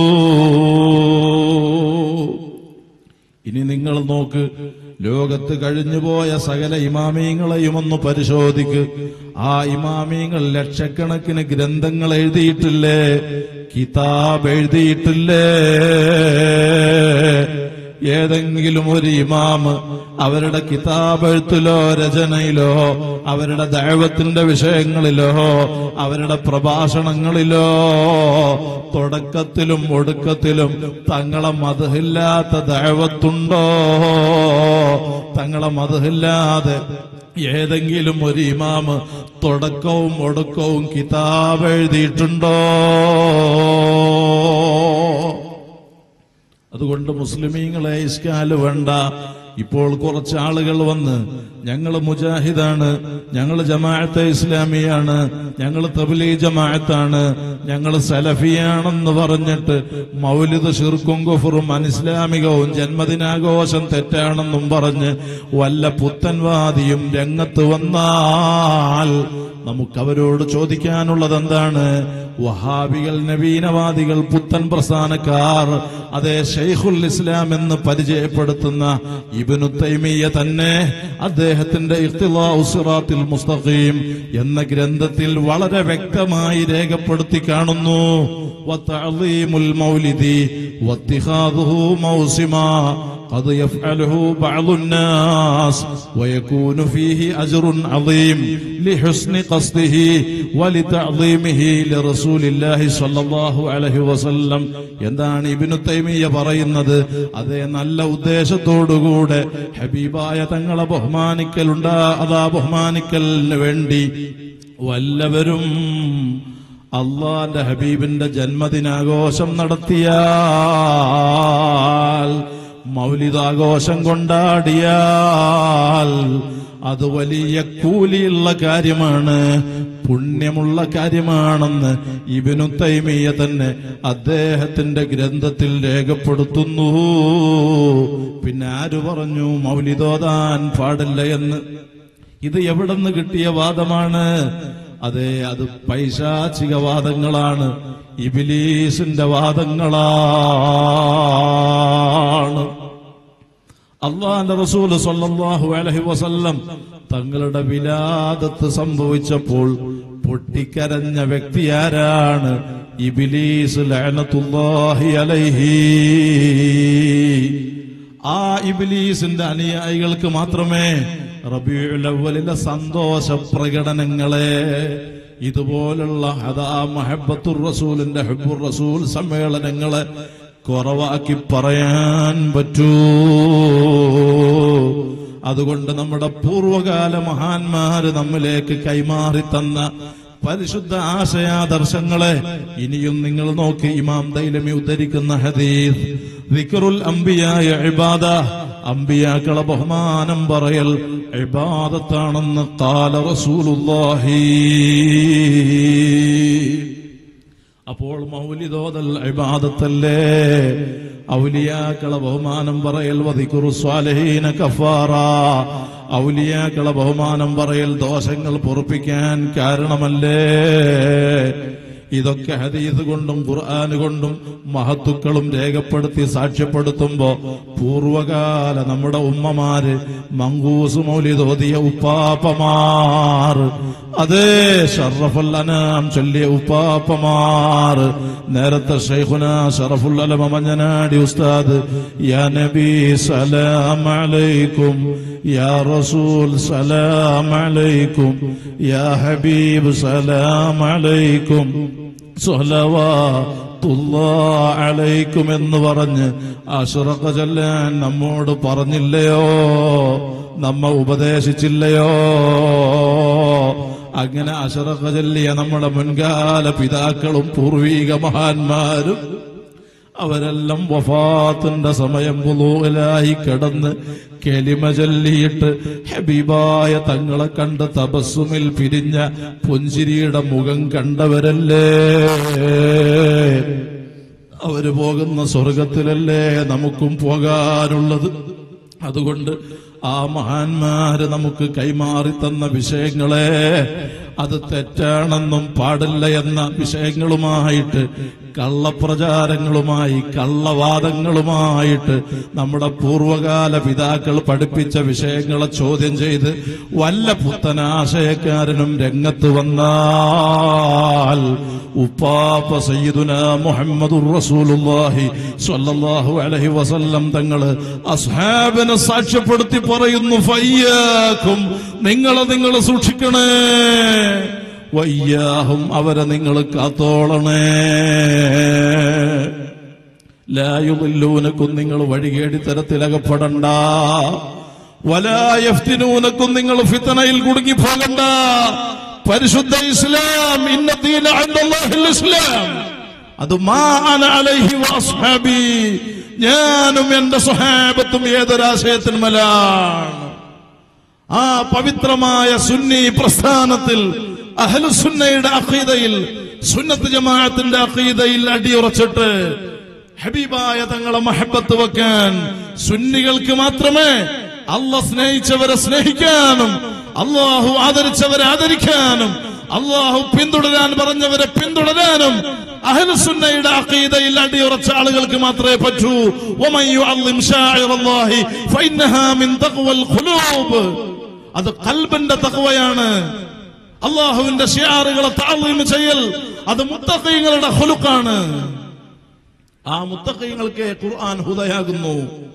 ഇനി നിങ്ങൾ നോക്ക് ലോകത്ത് കഴിഞ്ഞുപോയ സകല ഇമാമീങ്ങളെയും ഒന്ന് പരിശോധിക്ക് ആ ഇമാമീങ്ങൾ ലക്ഷക്കണക്കിന് ഗ്രന്ഥങ്ങൾ എഴുതിയിട്ടില്ലേ കിതാബ് എഴുതിയിട്ടില്ലേ ഏതെങ്കിലും ഒരു ഇമാമ് അവരുടെ കിതാബ് എഴുത്തിലോ രചനയിലോ അവരുടെ ദൈവത്തിന്റെ വിഷയങ്ങളിലോ അവരുടെ പ്രഭാഷണങ്ങളിലോ തുടക്കത്തിലും ഒടുക്കത്തിലും തങ്ങളെ മതഹില്ലാത്ത ദൈവത്തുണ്ടോ തങ്ങളെ മതഹില്ലാതെ ഏതെങ്കിലും ഒരു ഇമാമ് തുടക്കവും ഒടുക്കവും കിതാബ് എഴുതിയിട്ടുണ്ടോ അതുകൊണ്ട് മുസ്ലിമീങ്ങളെ ഇസ്കാല് വേണ്ട ഇപ്പോൾ കുറച്ച് ആളുകൾ വന്ന് ഞങ്ങൾ മുജാഹിദാണ് ഞങ്ങൾ ജമാഅത്തെ ഇസ്ലാമിയാണ് ഞങ്ങൾ തബ്ലീ ജമാഅത്താണ് ഞങ്ങൾ സലഫിയാണെന്ന് പറഞ്ഞിട്ട് മൗലിദ് ഷിർക്കും കുഫറും അനിസ്ലാമികവും ജന്മദിനാഘോഷം തെറ്റാണെന്നും പറഞ്ഞ് വല്ല പുത്തൻവാദിയും രംഗത്ത് വന്നാൽ നമുക്ക് അവരോട് ചോദിക്കാനുള്ളത് എന്താണ് വഹാബികൾ നവീനവാദികൾ പുത്തൻ പ്രസ്ഥാനക്കാർ അതേ ഷെയ്ഖുൽ ഇസ്ലാം എന്ന് പരിചയപ്പെടുത്തുന്ന ഇബനു തൈമിയ തന്നെ അദ്ദേഹത്തിന്റെ ഇഖ്തിലാഉ സിറാത്തിൽ മുസ്തഖീം എന്ന ഗ്രന്ഥത്തിൽ വളരെ വ്യക്തമായി രേഖപ്പെടുത്തി കാണുന്നു വതഅളീമുൽ മൗലിദി വത്തിഖാദുഹു മൗസിമാ قد يفعله بعض الناس ويكون فيه أجر عظيم لحسن قصده ولتعظيمه لرسول الله صلى الله عليه وسلم എന്താണ് ഇബിനു തൈമിയ പറയുന്നത് അതേ നല്ല ഉദ്ദേശത്തോടുകൂടെ ഹബീബായ തങ്ങളെ ബഹുമാനിക്കലുണ്ടാ അതാ ബഹുമാനിക്കലിന് വേണ്ടി വല്ലവരും അള്ളാന്റെ ഹബീബിന്റെ ജന്മദിനാഘോഷം നടത്തിയാൽ മൗലിതാഘോഷം കൊണ്ടാടിയാൽ അത് വലിയ കൂലിയുള്ള കാര്യമാണ് പുണ്യമുള്ള കാര്യമാണെന്ന് ഇബിനു തൈമിയ തന്നെ അദ്ദേഹത്തിന്റെ ഗ്രന്ഥത്തിൽ രേഖപ്പെടുത്തുന്നു പിന്നെ ആര് പറഞ്ഞു മൗലിതോതാൻ പാടില്ല എന്ന് ഇത് എവിടെന്ന് കിട്ടിയ വാദമാണ് അതെ അത് പൈശാചിക വാദങ്ങളാണ് ഇബിലീസിന്റെ വാദങ്ങളാണ് അള്ളാന്റെ റസൂൽ സല്ലല്ലാഹു അലൈഹി വസല്ലം തങ്ങളുടെ വിലാദത്ത് സംഭവിച്ചപ്പോൾ പൊട്ടിക്കരഞ്ഞ വ്യക്തി ആരാണ് ഇബിലീസ് ലഅനത്തുല്ലാഹി അലൈഹി ആ ഇബിലീസിന്റെ അനുയായികൾക്ക് മാത്രമേ റബിയുൽ അവ്വലിലെ സന്തോഷ പ്രകടനങ്ങളെ ഇതുപോലുള്ള അതാ മഹബത്തുർ റസൂലിന്റെ ഹബ്ബുർ റസൂൽ സമ്മേളനങ്ങളെ കുറവാക്കി പറയാൻ പറ്റൂ അതുകൊണ്ട് നമ്മുടെ പൂർവകാല മഹാന്മാര് നമ്മിലേക്ക് കൈമാറി തന്ന പരിശുദ്ധ ആശയാദർശങ്ങളെ ഇനിയും നിങ്ങൾ നോക്കി ഇമാം ദൈലമി ഉദ്ധരിക്കുന്ന ഹദീസ് വിക്റുൽ അംബിയായ ഇബാദ അംബിയാക്കളെ ബഹുമാനം പറയൽ ഇബാദത്താണെന്ന് കാല റസൂലുള്ളാഹി അപ്പോൾ മൗലിദോദൽ ഇബാദത്തല്ലേ ഔലിയാക്കളെ ബഹുമാനം പറയൽ വധിക്കുറു സ്വാലഹീന കഫാറ ഔലിയാക്കളെ ബഹുമാനം പറയൽ ദോഷങ്ങൾ പൊറുപ്പിക്കാൻ കാരണമല്ലേ ഇതൊക്കെ ഹദീസ് കൊണ്ടും ഖുർആൻ കൊണ്ടും മഹത്തുക്കളും രേഖപ്പെടുത്തി സാക്ഷ്യപ്പെടുത്തുമ്പോ പൂർവകാല നമ്മുടെ ഉമ്മമാര് മങ്കൂസ് മൗലിതോതിയ ഉപ്പാപ്പമാർ അതേ ഷറഫുൽ അനാം ചൊല്ലിയ ഉപ്പാപ്പമാർ നേരത്തെ ഷെയ്ഖുന ഷറഫുൽ അലമ മഞ്ഞനാടി ഉസ്താദ് യാ നബി സലാം അലൈക്കും യാ റസൂൽ സലാം അലൈക്കും യാ ഹബീബ് സലാം അലൈക്കും അലൈക്കും എന്ന് പറഞ്ഞ് അഷറക്ക ചൊല്ലാൻ നമ്മോട് പറഞ്ഞില്ലയോ നമ്മ ഉപദേശിച്ചില്ലയോ അങ്ങനെ അഷറക്ക ചൊല്ലിയ നമ്മുടെ മുൻകാല പിതാക്കളും പൂർവീക മഹാന്മാരും അവരെല്ലാം വഫാത്തിന്റെ സമയം പുലൂലായി കിടന്ന് കെലിമ ചൊല്ലിയിട്ട് ഹബീബായ തങ്ങളെ കണ്ട് തപസ്സുമിൽ പിരിഞ്ഞ പുഞ്ചിരിയുടെ മുഖം കണ്ടവരല്ലേ അവര് പോകുന്ന സ്വർഗത്തിലല്ലേ നമുക്കും പോകാനുള്ളത് അതുകൊണ്ട് ആ മഹാന്മാര് നമുക്ക് കൈമാറി തന്ന വിഷയങ്ങളെ അത് തെറ്റാണെന്നും പാടില്ല എന്ന വിഷയങ്ങളുമായിട്ട് കള്ളപ്രചാരങ്ങളുമായി കള്ളവാദങ്ങളുമായിട്ട് നമ്മുടെ പൂർവകാല പിതാക്കൾ പഠിപ്പിച്ച വിഷയങ്ങളെ ചോദ്യം ചെയ്ത് വല്ല പുത്തനാശയക്കാരനും രംഗത്ത് വന്നാൽ ഉപ്പാപ്പ സയ്യിദുന മുഹമ്മദുർ റസൂലുള്ളാഹി സ്വല്ലല്ലാഹു അലൈഹി വസല്ലം തങ്ങള് അസ്ഹാബിനെ സാക്ഷ്യപ്പെടുത്തി പറയുന്നു ഫയ്യാക്കും നിങ്ങളെ നിങ്ങൾ സൂക്ഷിക്കണേ വയ്യാഹും അവരെ നിങ്ങൾ കാത്തോളണേ ലായുമില്ലൂനക്കും നിങ്ങൾ വഴികേടി തരത്തിലകപ്പെടണ്ട വലായഫ്തിനൂനക്കും നിങ്ങൾ ഫിത്തനയിൽ കുടുങ്ങി പോകണ്ട പരിശുദ്ധ ഇസ്ലാം ഇന്നത്തീന അൻദല്ലാഹിൽ ഇസ്ലാം അത് മാ അന അലൈഹി വഅസ്ഹാബി ഞാനും എന്റെ സ്വഹാബത്തും ഏതൊരാശയത്തിന്മലാണ് ആ പവിത്രമായ സുന്നി പ്രസ്ഥാനത്തിൽ അഹ്ലുസുന്നയുടെ അഖീദയിൽ സുന്നത്ത് ജമാഅത്തിന്റെ അഖീദയിൽ അടിയുറച്ചിട്ട് ഹബീബായ തങ്ങളെ മഹബത്ത് വെക്കാൻ സുന്നികൾക്ക് മാത്രമേ അല്ല സ്നേഹിച്ചവരെ സ്നേഹിക്കാനും അള്ളാഹു ആദരിച്ചവരെ ആദരിക്കാനും അള്ളാഹു പിന്തുടരാൻ പറഞ്ഞവരെ പിന്തുടരാനും അഹ്ലുസുന്നയുടെ അഖീദയിൽ അടിയുറച്ച ആളുകൾക്ക് മാത്രമേ പറ്റൂ വമൻ യുഅള്ളിം ശാഇറല്ലാഹി ഫഇന്നഹാ മിൻ തഖ്വൽ ഖുലൂബ് അത് കൽബിന്റെ തഖ്വയാണ് അള്ളാഹുവിന്റെ ഷിയാറുകളെ താഴ്ന്നു ചെയ്യൽ അത് മുത്തഖീങ്ങളുടെ ഹുലുക്കാണ് ആ മുത്തഖീങ്ങൾക്ക് ഖുർആൻ ഹുദയാകുന്നു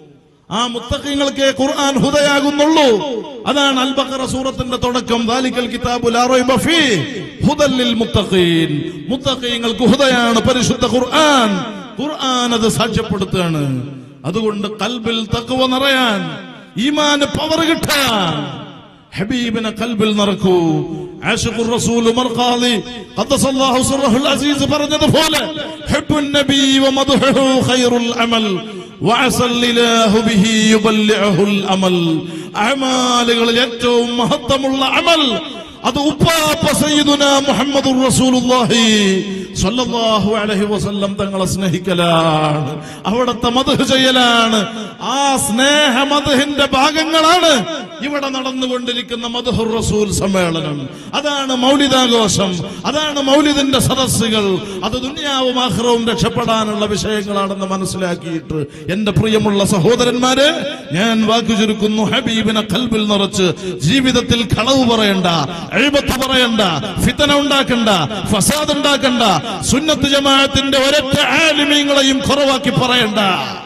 ആ മുത്തഖീങ്ങൾക്ക് ഖുർആൻ ഹുദയാകുന്നുള്ളൂ അതാണ് അൽ ബഖറ സൂറത്തിന്റെ തുടക്കം ദാലിക്കൽ കിതാബു ലാ റൈബ ഫീ ഹുദൽ ലിൽ മുത്തഖീൻ മുത്തഖീങ്ങൾക്ക് ഹുദയാണ് പരിശുദ്ധ ഖുർആൻ ഖുർആൻ അത് സാക്ഷ്യപ്പെടുത്തുകയാണ് അതുകൊണ്ട് കൽബിൽ തഖ്വ നിറയാൻ ഈമാന് പവർ കിട്ടാൻ ഹബീബിനെ കൽബിൽ നിറക്കൂ ആഷിഖുർ റസൂൽ ഉമർ ഖാദി ഖദ്ദസല്ലാഹു സിർറഹുൽ അസീസ് പറഞ്ഞതുപോലെ ഹബ്ബുൻ നബി വമദ്ഹുഹു ഖൈറുൽ അമൽ വഅസൽ ഇലാഹു ബിഹി യുബല്ലിഉൽ അമൽ അമാലുകളിൽ ഏറ്റവും മഹത്വമുള്ള അമൽ അത് ഉപ്പാപ്പ സയ്യിദുന മുഹമ്മദുർ റസൂലുള്ളാഹി സ്വല്ലല്ലാഹു അലൈഹി വസല്ലം തങ്ങളെ സ്നേഹിക്കലാണ് അവിടത്തെ മദ്ഹ് ചെയ്യലാണ് ആ സ്നേഹ മദ്ഹിന്റെ ഭാഗങ്ങളാണ് ഇവിടെ നടന്നുകൊണ്ടിരിക്കുന്ന മദ്ഹുർ റസൂൽ സമ്മേളനം അതാണ് മൗലിദാഘോഷം അതാണ് മൗലിദിന്റെ സദസ്സുകൾ അത് ദുനിയാവും ആഹ്റവും രക്ഷപ്പെടാനുള്ള വിഷയങ്ങളാണെന്ന് മനസ്സിലാക്കിയിട്ട് എന്റെ പ്രിയമുള്ള സഹോദരന്മാരെ ഞാൻ വാക്കു ചുരുക്കുന്നു ഹബീബിനെ കൽബിൽ നിറച്ച് ജീവിതത്തിൽ കളവ് പറയണ്ട എഴുപത്ത് പറയണ്ട ഫിത്തന ഉണ്ടാക്കണ്ട ഫസാദ് ഉണ്ടാക്കണ്ട സുന്നത്ത് ജമാഅത്തിന്റെ ഒരൊറ്റ ആലിമീങ്ങളെയും കുറവാക്കി പറയണ്ട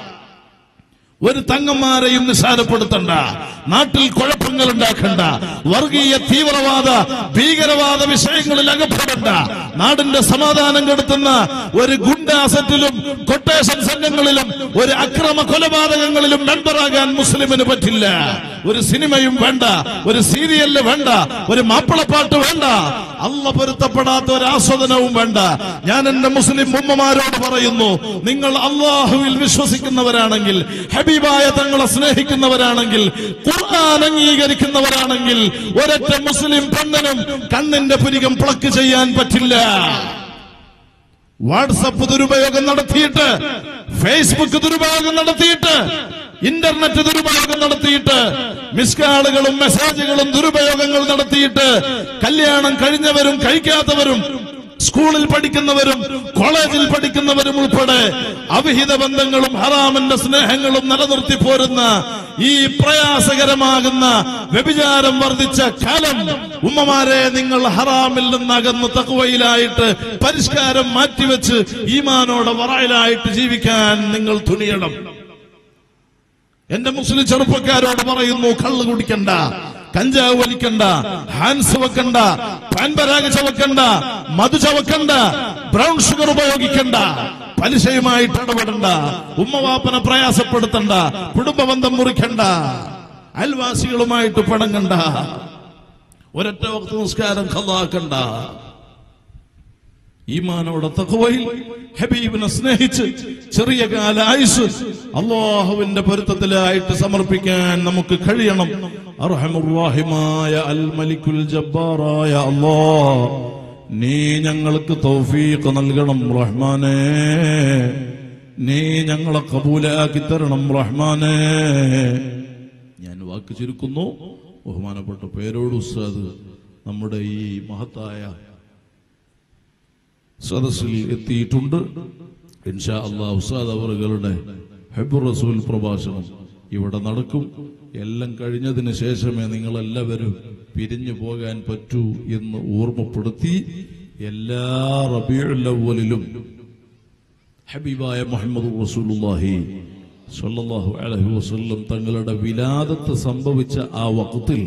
ഒരു തങ്ങന്മാരെയും നിസാരപ്പെടുത്തണ്ട നാട്ടിൽ കുഴപ്പങ്ങൾ ഉണ്ടാക്കണ്ട വർഗീയ തീവ്രവാദ ഭീകരവാദ വിഷയങ്ങളിൽ അകപ്പെടണ്ട നാടിന്റെ സമാധാനം കെടുത്തുന്ന ഒരു ഗുണ്ടാസറ്റിലും കൊട്ടേഷൻ സംഘങ്ങളിലും ഒരു അക്രമ കൊലപാതകങ്ങളിലും മെമ്പറാകാൻ മുസ്ലിമിന് പറ്റില്ല ഒരു സിനിമയും വേണ്ട ഒരു സീരിയലിന് വേണ്ട ഒരു മാപ്പിളപ്പാട്ട് വേണ്ട അല്ല പൊരുത്തപ്പെടാത്ത ഒരു ആസ്വദനവും വേണ്ട ഞാൻ എന്റെ മുസ്ലിം ഉമ്മമാരോട് പറയുന്നു നിങ്ങൾ അള്ളാഹുവിൽ വിശ്വസിക്കുന്നവരാണെങ്കിൽ ഹബീബായ തങ്ങളെ സ്നേഹിക്കുന്നവരാണെങ്കിൽ ഖുർആൻ അംഗീകരിക്കുന്നവരാണെങ്കിൽ ഒരൊറ്റ മുസ്ലിം പെണ്ണിനും കണ്ണിന്റെ പുരികം പ്ലക്ക് ചെയ്യാൻ പറ്റില്ല വാട്സപ്പ് ദുരുപയോഗം നടത്തിയിട്ട് ഫേസ്ബുക്ക് ദുരുപയോഗം നടത്തിയിട്ട് ഇന്റർനെറ്റ് ദുരുപയോഗം നടത്തിയിട്ട് മിസ്കാളുകളും മെസ്സേജുകളും ദുരുപയോഗങ്ങൾ നടത്തിയിട്ട് കല്യാണം കഴിഞ്ഞവരും കഴിക്കാത്തവരും സ്കൂളിൽ പഠിക്കുന്നവരും കോളേജിൽ പഠിക്കുന്നവരും ഉൾപ്പെടെ അവിഹിത ബന്ധങ്ങളും ഹറാമിന്റെ സ്നേഹങ്ങളും നിലനിർത്തി പോരുന്ന ഈ പ്രയാസകരമാകുന്ന വ്യഭിചാരം വർദ്ധിച്ച കാലം ഉമ്മമാരെ നിങ്ങൾ ഹറാമിൽ നിന്ന് അകന്ന് തക്കുവയിലായിട്ട് പരിഷ്കാരം മാറ്റിവെച്ച് ഈമാനോടെ വറയിലായിട്ട് ജീവിക്കാൻ നിങ്ങൾ തുനിയണം എന്റെ മുസ്ലിം ചെറുപ്പക്കാരോട് പറയുന്നു കള്ള് കുടിക്കണ്ട കഞ്ചാവ് വലിക്കണ്ട ഹാൻസ് വെക്കണ്ട പാൻപരാഗ് ചവക്കണ്ട മധു ചവക്കണ്ട ബ്രൗൺ ഷുഗർ ഉപയോഗിക്കണ്ട പലിശയുമായിട്ട് ഇടപെടണ്ട ഉമ്മവാപ്പനെ പ്രയാസപ്പെടുത്തണ്ട കുടുംബബന്ധം മുറിക്കണ്ട അയൽവാസികളുമായിട്ട് പണങ്ങണ്ട ഒരൊറ്റ വക്ത നിസ്കാരം കഥാക്കണ്ട ഈമാനോടെ തഖ്വയിൽ ഹബീബിനെ സ്നേഹിച്ച് ചെറിയ കാല ആയുസ് അള്ളാഹുവിന്റെ പൊരുത്തത്തിലായിട്ട് സമർപ്പിക്കാൻ നമുക്ക് കഴിയണം അർഹമുറാഹിമായ അൽ മലിക്കുൽ ജബ്ബാറായ അല്ലാ നീ ഞങ്ങൾക്ക് തൗഫീഖ് നൽകണം റഹ്മാനേ നീ ഞങ്ങളെ കബൂലാക്കി തരണം റഹ്മാനേ ഞാൻ വാക്ക് ചുരുക്കുന്നു ബഹുമാനപ്പെട്ട പേരോട് ഉസ്താദ് നമ്മുടെ ഈ മഹത്തായ സദസ്സിൽ എത്തിയിട്ടുണ്ട് ഇൻഷാ അള്ളാഹ് ഉസ്താദ് അവറുകളുടെ ഹെബുർ റസൂൽ പ്രഭാഷണം ഇവിടെ നടക്കും എല്ലാം കഴിഞ്ഞതിന് ശേഷമേ നിങ്ങളെല്ലാവരും പിരിഞ്ഞു പോകാൻ പറ്റൂ എന്ന് ഓർമ്മപ്പെടുത്തി എല്ലാ റബിയുല്ലവലിലും ഹബീബായ മുഹമ്മദ് റസൂലുള്ളാഹി സ്വല്ലല്ലാഹു അലൈഹി വസല്ലം തങ്ങളുടെ വിലാദത്ത് സംഭവിച്ച ആ വഖത്തിൽ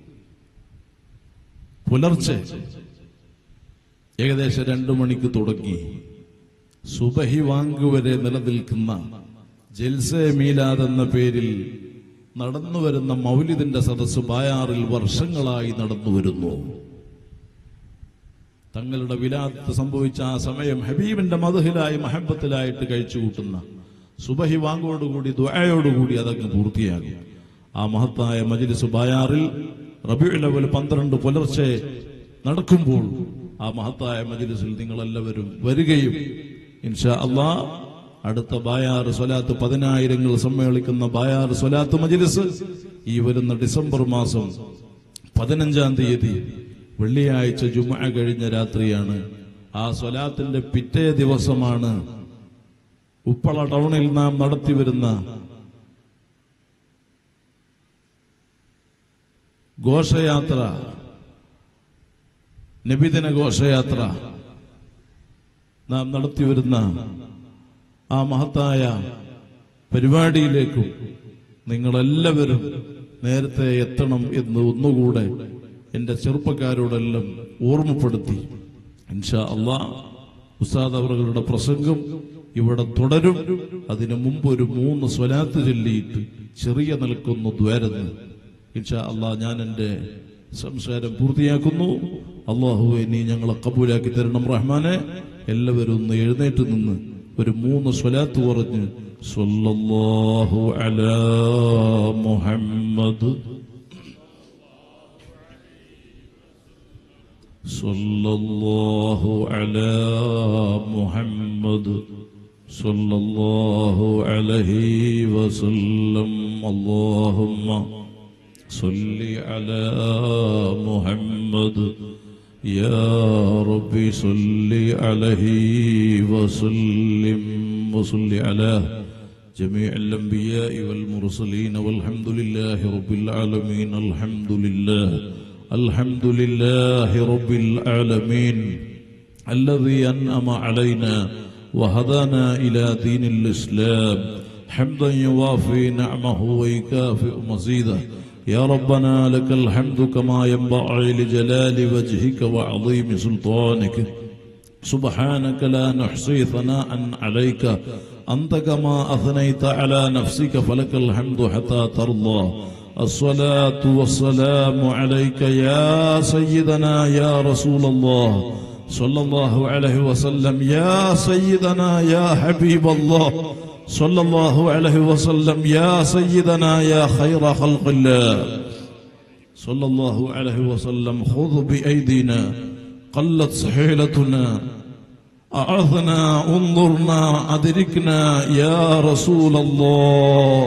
പുലർച്ചെ ഏകദേശം രണ്ടു മണിക്ക് തുടങ്ങി സുബഹി വാങ്കുവരെ നിലനിൽക്കുന്ന ജൽസെ മീലാദ് എന്ന പേരിൽ നടന്നു വരുന്ന മൗലിദിന്റെ സദസ്സ് ബായാറിൽ വർഷങ്ങളായി നടന്നു വരുന്നു തങ്ങളുടെ വിലാദത്ത് സംഭവിച്ച ആ സമയം ഹബീബിന്റെ മധുഹിലായി മഹബത്തിലായിട്ട് കഴിച്ചു കൂട്ടുന്ന സുബഹി വാങ്കോടുകൂടി ദ്വയോടുകൂടി അതങ്ങ് പൂർത്തിയാകും ആ മഹത്തായ മജിലിസ് ബായാറിൽ റബിയുലവൽ പന്ത്രണ്ട് പുലർച്ചെ നടക്കുമ്പോൾ ആ മഹത്തായ മജിലിസിൽ നിങ്ങളെല്ലാവരും വരികയും ഇൻഷാ അള്ളാ അടുത്ത ബായാർ സ്വലാത്ത് പതിനായിരങ്ങൾ സമ്മേളിക്കുന്ന ബായാർ സ്വലാത്ത് മജിലിസ് ഈ വരുന്ന ഡിസംബർ മാസം പതിനഞ്ചാം തീയതി വെള്ളിയാഴ്ച ജുമ കഴിഞ്ഞ രാത്രിയാണ് ആ സ്വലാത്തിന്റെ പിറ്റേ ദിവസമാണ് ഉപ്പള ടൗണിൽ നാം നടത്തിവരുന്ന ഘോഷയാത്ര നബിദിന ഘോഷയാത്ര നാം നടത്തിവരുന്ന ആ മഹത്തായ പരിപാടിയിലേക്കും നിങ്ങളെല്ലാവരും നേരത്തെ എത്തണം എന്ന് ഒന്നുകൂടെ എന്റെ ചെറുപ്പക്കാരോടെല്ലാം ഓർമ്മപ്പെടുത്തി ഇൻഷാ അള്ളാ ഉസ്താദ് അവരുടെ പ്രസംഗം ഇവിടെ തുടരും അതിനു മുമ്പ് ഒരു മൂന്ന് സ്വലാത്ത് ചൊല്ലിയിട്ട് ചെറിയ നിൽക്കുന്നു ദ്വാരന്ന് ഇൻഷാ അള്ളാ ഞാൻ എൻ്റെ സംസാരം പൂർത്തിയാക്കുന്നു അള്ളാഹുവെ നീ ഞങ്ങളെ കബൂലാക്കി തരണം റഹ്മാനെ എല്ലാവരും ഒന്ന് എഴുന്നേറ്റ് നിന്ന് ഒരു മൂന്ന് സ്വലാത്ത് പറഞ്ഞ് സ്വല്ലല്ലാഹു അലാ മുഹമ്മദ് صلى الله على محمد صلى الله عليه وسلم اللهم صل على محمد يا ربي صل عليه وسلم وصل على جميع الأنبياء والمرسلين والحمد لله رب العالمين الحمد لله الحمد لله رب العالمين الذي أنعم علينا وهدانا إلى دين الإسلام حمدا يوافي نعمه ويكافئ مزيده يا ربنا لك الحمد كما ينبغي لجلال وجهك وعظيم سلطانك سبحانك لا نحصي ثناء عليك أنت كما أثنيت على نفسك فلك الحمد حتى ترضى الصلاة والسلام عليك يا سيدنا يا رسول الله صلى الله عليه وسلم يا سيدنا يا حبيب الله صلى الله عليه وسلم يا سيدنا يا خير خلق الله صلى الله عليه وسلم خذ بأيدينا قلت سحيلتنا أعظنا انظرنا أدركنا يا رسول الله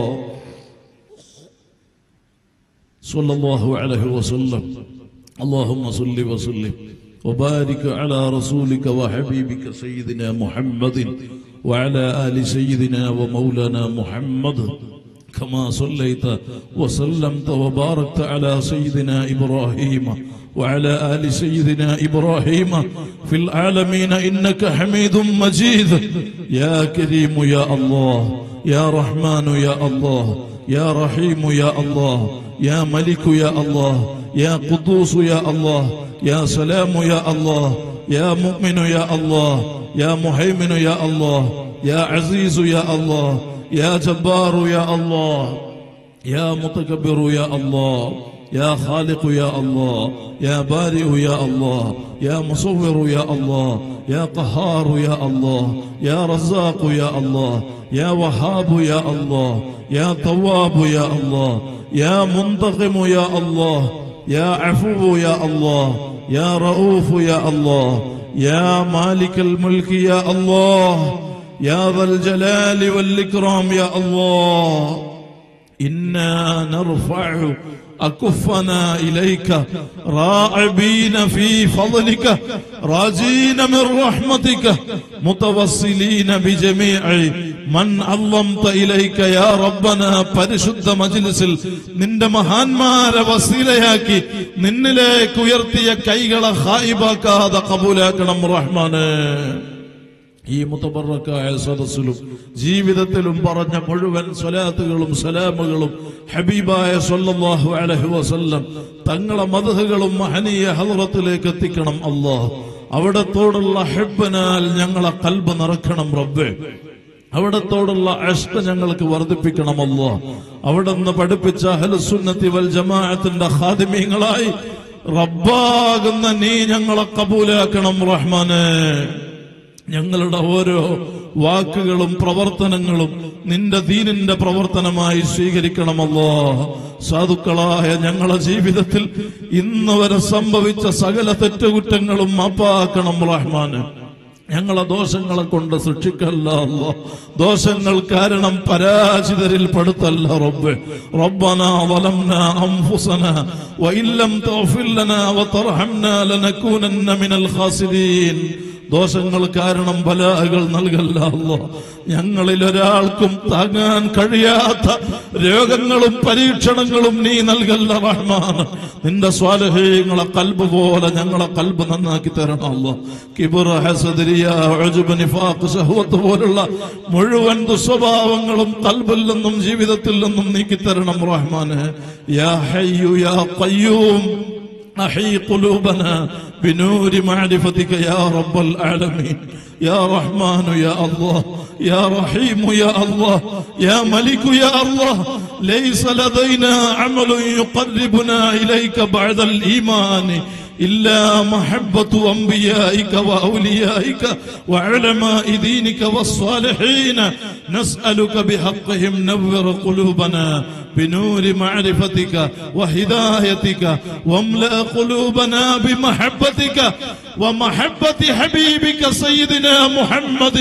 صلى الله عليه وسلم اللهم صل وسلم وبارك على رسولك وحبيبك سيدنا محمد وعلى آل سيدنا ومولانا محمد كما صليت وسلمت وباركت على سيدنا إبراهيم وعلى آل سيدنا إبراهيم في العالمين إنك حميد مجيد يا كريم يا الله يا رحمن يا الله يا رحيم يا الله يا ملك يا الله يا قدوس يا الله يا سلام يا الله يا مؤمن يا الله يا مهيمن يا الله يا عزيز يا الله يا جبار يا الله يا متكبر يا الله يا خالق يا الله يا بارئ يا الله يا مصور يا الله يا قهار يا الله يا رزاق يا الله يا وهاب يا الله يا تواب يا الله يا منتقم يا الله يا عفو يا الله يا رؤوف يا الله يا مالك الملك يا الله يا ذا الجلال والإكرام يا الله إنا نرفع أكفنا إليك راعبين في فضلك راجين من رحمتك متوسلين بجميع من علمت إليك يا ربنا പരിശുദ്ധ മജ്ലിസിൽ നിന്റെ മഹാന്മാരെ വസീലയാക്കി നിന്നിലേക്ക് ഉയർത്തിയ കൈകളെ ഹായിബാക്കാതെ കബൂലാക്കണം റഹ്മാനെ ഈ മുത്തബറക്കായ സദസ്സിലും ജീവിതത്തിലും പറഞ്ഞ മുഴുവൻ സ്വലാത്തുകളും സലാമുകളും ഹബീബായ സല്ലല്ലാഹു അലൈഹി വസല്ലം തങ്ങളെ മതഹുകളും മഹനീയ ഹദ്റത്തിലേക്ക് എത്തിക്കണം അല്ലാഹ് അവിടത്തോടുള്ള ഹെബനാൽ ഞങ്ങളെ കൽബ് നിറക്കണം റബ്ബേ അവിടത്തോടുള്ള അഷ്ട ഞങ്ങൾക്ക് വർദ്ധിപ്പിക്കണമല്ലോ അവിടെ നിന്ന് പഠിപ്പിച്ച അഹ്ലുസുന്നത്തി വൽ ജമാഅത്തിന്റെ ഖാദിമീങ്ങളായി റബ്ബാകുന്ന നീ ഞങ്ങളെ കബൂലാക്കണം റഹ്മാനെ ഞങ്ങളുടെ ഓരോ വാക്കുകളും പ്രവർത്തനങ്ങളും നിന്റെ ദീനിന്റെ പ്രവർത്തനമായി സ്വീകരിക്കണമല്ലോ സാധുക്കളായ ഞങ്ങളെ ജീവിതത്തിൽ ഇന്ന് വരെ സംഭവിച്ച സകല തെറ്റുകുറ്റങ്ങളും മാപ്പാക്കണം റഹ്മാന് ഞങ്ങളെ ദോഷങ്ങളെ കൊണ്ട് ശിക്ഷിക്കല്ല അല്ലോ ദോഷങ്ങൾ കാരണം പരാജിതരിൽ പെടുത്തല്ല റബ്ബ് റബ്ബന ظلمنا أنفسنا وإن لم تغفر لنا وترحمنا لنكونن من الخاسرين ദോഷങ്ങൾ കാരണം ബലാകൾ നൽകല്ല അല്ലോ ഞങ്ങളിൽ ഒരാൾക്കും താങ്ങാൻ കഴിയാത്ത രോഗങ്ങളും പരീക്ഷണങ്ങളും നീ നൽകല്ല റഹ്മാൻ നിന്റെ സ്വാലഹീങ്ങളെ കൽബ് പോലെ ഞങ്ങളെ കൽബ് നന്നാക്കി തരണം അല്ലോ കിബുർ ഹസദരിയ ഉജ്ബ്, നിഫാഖ് ശഹ്വത്ത് പോലുള്ള മുഴുവൻ ദുസ്വഭാവങ്ങളും കൽബിൽ നിന്നും ജീവിതത്തിൽ നിന്നും നീക്കി തരണം റഹ്മാന് യാ ഹയ്യു യാ ഖയ്യൂം أحي قلوبنا بنور معرفتك يا رب العالمين يا رحمن يا الله يا رحيم يا الله يا ملك يا الله ليس لدينا عمل يقربنا إليك بعد الإيمان إلا محبة أنبيائك وأوليائك وعلماء دينك والصالحين نسألك بحقهم نور قلوبنا بنور معرفتك وهدايتك واملأ قلوبنا بمحبتك ومحبة حبيبك سيدنا محمد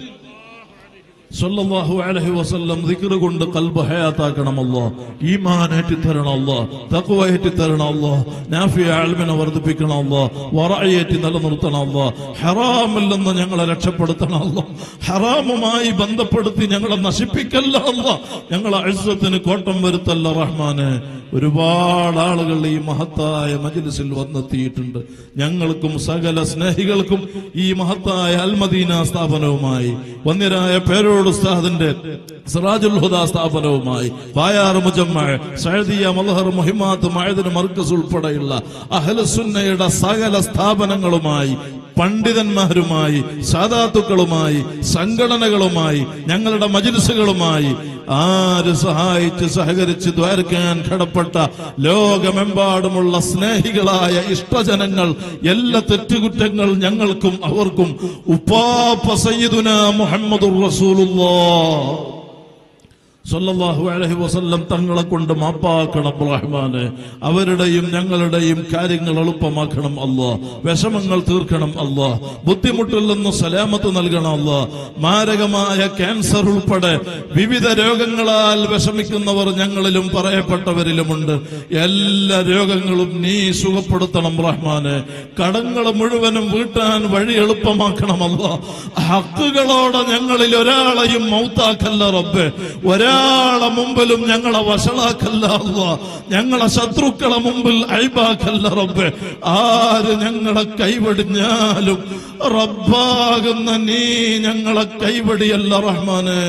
സല്ലല്ലാഹു അലൈഹി വസല്ലം ദിക്ർ കൊണ്ട് കൽബ് ഹയാത്താക്കണമല്ലോ ഈമാൻ ഏറ്റിത്തരണമല്ലോ തഖ്വ ഏറ്റിത്തരണമല്ലോ നാഫിയ അൽമിനെ വർദ്ധിപ്പിക്കണമല്ലോ വറഅയേറ്റി നിലനിർത്തണമല്ലോ ഹറാമിൽ നിന്ന് ഞങ്ങളെ രക്ഷപ്പെടുത്തണമല്ലോ ഹറാമുമായി ബന്ധപ്പെടുത്തി ഞങ്ങളെ നശിപ്പിക്കല്ല അല്ലോ ഞങ്ങളെ അഴ്സത്തിന് കോട്ടം വരുത്തല്ല റഹ്മാന് ഒരുപാട് ആളുകൾ ഈ മഹത്തായ മജ്ലിസിൽ വന്നെത്തിയിട്ടുണ്ട് ഞങ്ങൾക്കും സകല സ്നേഹികൾക്കും ഈ മഹത്തായ അൽമദീന സ്ഥാപനവുമായി വന്യരായ പേരോട് ഉസ്താദിന്റെ സിറാജുൽ ഹുദ സ്ഥാപനവുമായി ബായാർ മുജമ്മ സഅദിയ മൽഹർ മുഹിമാത്ത് മഅദിൻ മർക്കസ് ഉൾപ്പെടെയുള്ള അഹ്ലുസുന്നയുടെ സകല സ്ഥാപനങ്ങളുമായി പണ്ഡിതന്മാരുമായി സാധാത്തുക്കളുമായി സംഘടനകളുമായി ഞങ്ങളുടെ മജിൽസുകളുമായി ആര് സഹായിച്ച് സഹകരിച്ച് ദ്വാരക്കാൻ കടപ്പെട്ട ലോകമെമ്പാടുമുള്ള സ്നേഹികളായ ഇഷ്ടജനങ്ങൾ എല്ലാ തെറ്റുകുറ്റങ്ങൾ ഞങ്ങൾക്കും അവർക്കും ഉപ്പാപ്പ സയ്യിദുന മുഹമ്മദുർ റസൂലുള്ളാഹ് സല്ലല്ലാഹു അലൈഹി വസല്ലം തങ്ങളെ കൊണ്ട് മാപ്പാക്കണം റഹ്മാന് അവരുടെയും ഞങ്ങളുടെയും കാര്യങ്ങൾ എളുപ്പമാക്കണം അല്ലാ വിഷമങ്ങൾ തീർക്കണം അല്ലാ ബുദ്ധിമുട്ടിൽ നിന്ന് സലാമത്ത് നൽകണം അല്ലാ മാരകമായ ക്യാൻസർ ഉൾപ്പെടെ വിവിധ രോഗങ്ങളാൽ വിഷമിക്കുന്നവർ ഞങ്ങളിലും പറയപ്പെട്ടവരിലുമുണ്ട് എല്ലാ രോഗങ്ങളും നീ സുഖപ്പെടുത്തണം റഹ്മാന് കടങ്ങൾ മുഴുവനും വീട്ടാൻ വഴി എളുപ്പമാക്കണമല്ലോ ഹക്കുകളോടെ ഞങ്ങളിൽ ഒരാളെയും മൗത്താക്കല്ല റബ്ബെ ഒരാളെ മുമ്പിലും ഞങ്ങളെ വഷളാക്കല്ല അല്ല ഞങ്ങളെ ശത്രുക്കളെ മുമ്പിൽ അഴിബാക്കല്ല റബ്ബെ ആര് ഞങ്ങളെ കൈവടിഞ്ഞാലും റബ്ബാകുന്ന നീ ഞങ്ങളെ കൈവടിയല്ല റഹ്മാനെ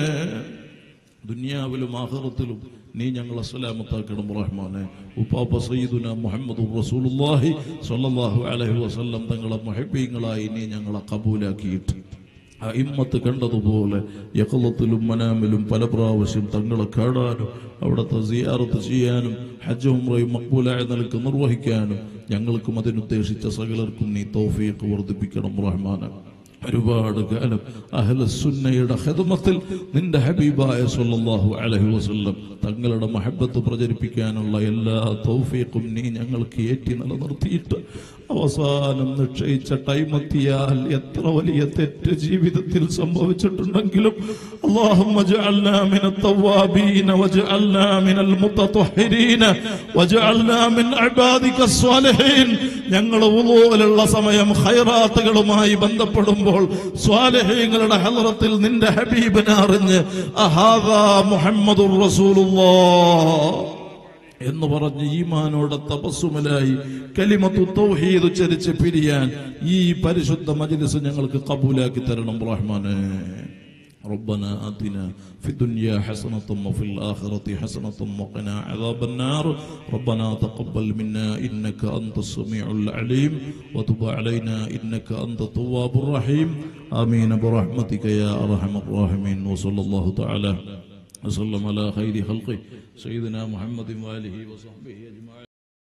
ദുനിയാവിലും ആഹ്റത്തിലും നീ ഞങ്ങളെ സലാമത്താക്കണം റഹ്മാനെ ഉപ്പാപ്പ സയ്യിദുന മുഹമ്മദ് റസൂലുള്ളാഹി സ്വല്ലല്ലാഹു അലൈഹി വസല്ലം തങ്ങളെ മുഹബ്ബീങ്ങളായി നീ ഞങ്ങളെ കബൂലാക്കിയിട്ട് ഇമ്മത്ത് കണ്ടതുപോലെ യഹലത്തിലും മനാമിലും പല പ്രാവശ്യം തങ്ങളെ കാണാനും അവിടുത്തെ സിയാറത്ത് ചെയ്യാനും ഹജ്ജ് ഉംറയും മക്ബൂലായ നിലക്ക് നിർവഹിക്കാനും ഞങ്ങൾക്കും അതിനുദ്ദേശിച്ച സകലർക്കും നീ തൗഫീഖ് വർദ്ധിപ്പിക്കണം റഹ്മാനെ ഒരുപാട് കാലം അഹ്ലസുന്നയുടെ ഖിദ്മത്തിൽ നിന്റെ ഹബീബായ സല്ലല്ലാഹു അലൈഹി വസല്ലം തങ്ങളുടെ മഹബത്ത് പ്രചരിപ്പിക്കാനുള്ള എല്ലാ തൗഫീഖും നീ ഞങ്ങൾക്ക് ഏറ്റി നിലനിർത്തിയിട്ട് അവസാനം നിശ്ചയിച്ച ടൈം എത്തിയാൽ എത്ര വലിയ തെറ്റ് ജീവിതത്തിൽ സംഭവിച്ചിട്ടുണ്ടെങ്കിലും اللهم اجعلنا من التوابين واجعلنا من المتطهرين واجعلنا من عبادك الصالحين ഞങ്ങൾ ഉളൂലുള്ള സമയം ഖൈറാത്തുകളുമായി ബന്ധപ്പെടുമ്പോൾ സ്വാലഹീങ്ങളുടെ ഹലറത്തിൽ നിന്റെ ഹബീബിനെ അറിഞ്ഞ് അഹാദാ മുഹമ്മദുർ റസൂലുള്ളാഹ് എന്ന് പറഞ്ഞ് ഈമാനോടെ തപസ്സുമലായി കലിമത്തു തൗഹീദ് ഉച്ചരിച്ച് പിരിയാൻ ഈ പരിശുദ്ധ മജ്ലിസ് ഞങ്ങൾക്ക് കബൂലാക്കി തരണം റഹ്മാനെ ربنا آتنا في الدنيا حسنة وفي الآخرة حسنة وقنا عذاب النار ربنا تقبل منا إنك أنت السميع العليم وتب علينا إنك أنت التواب الرحيم آمين برحمتك يا أرحم الراحمين وصلى الله تعالى وسلم على خير خلقه سيدنا محمد وآله وصحبه أجمعين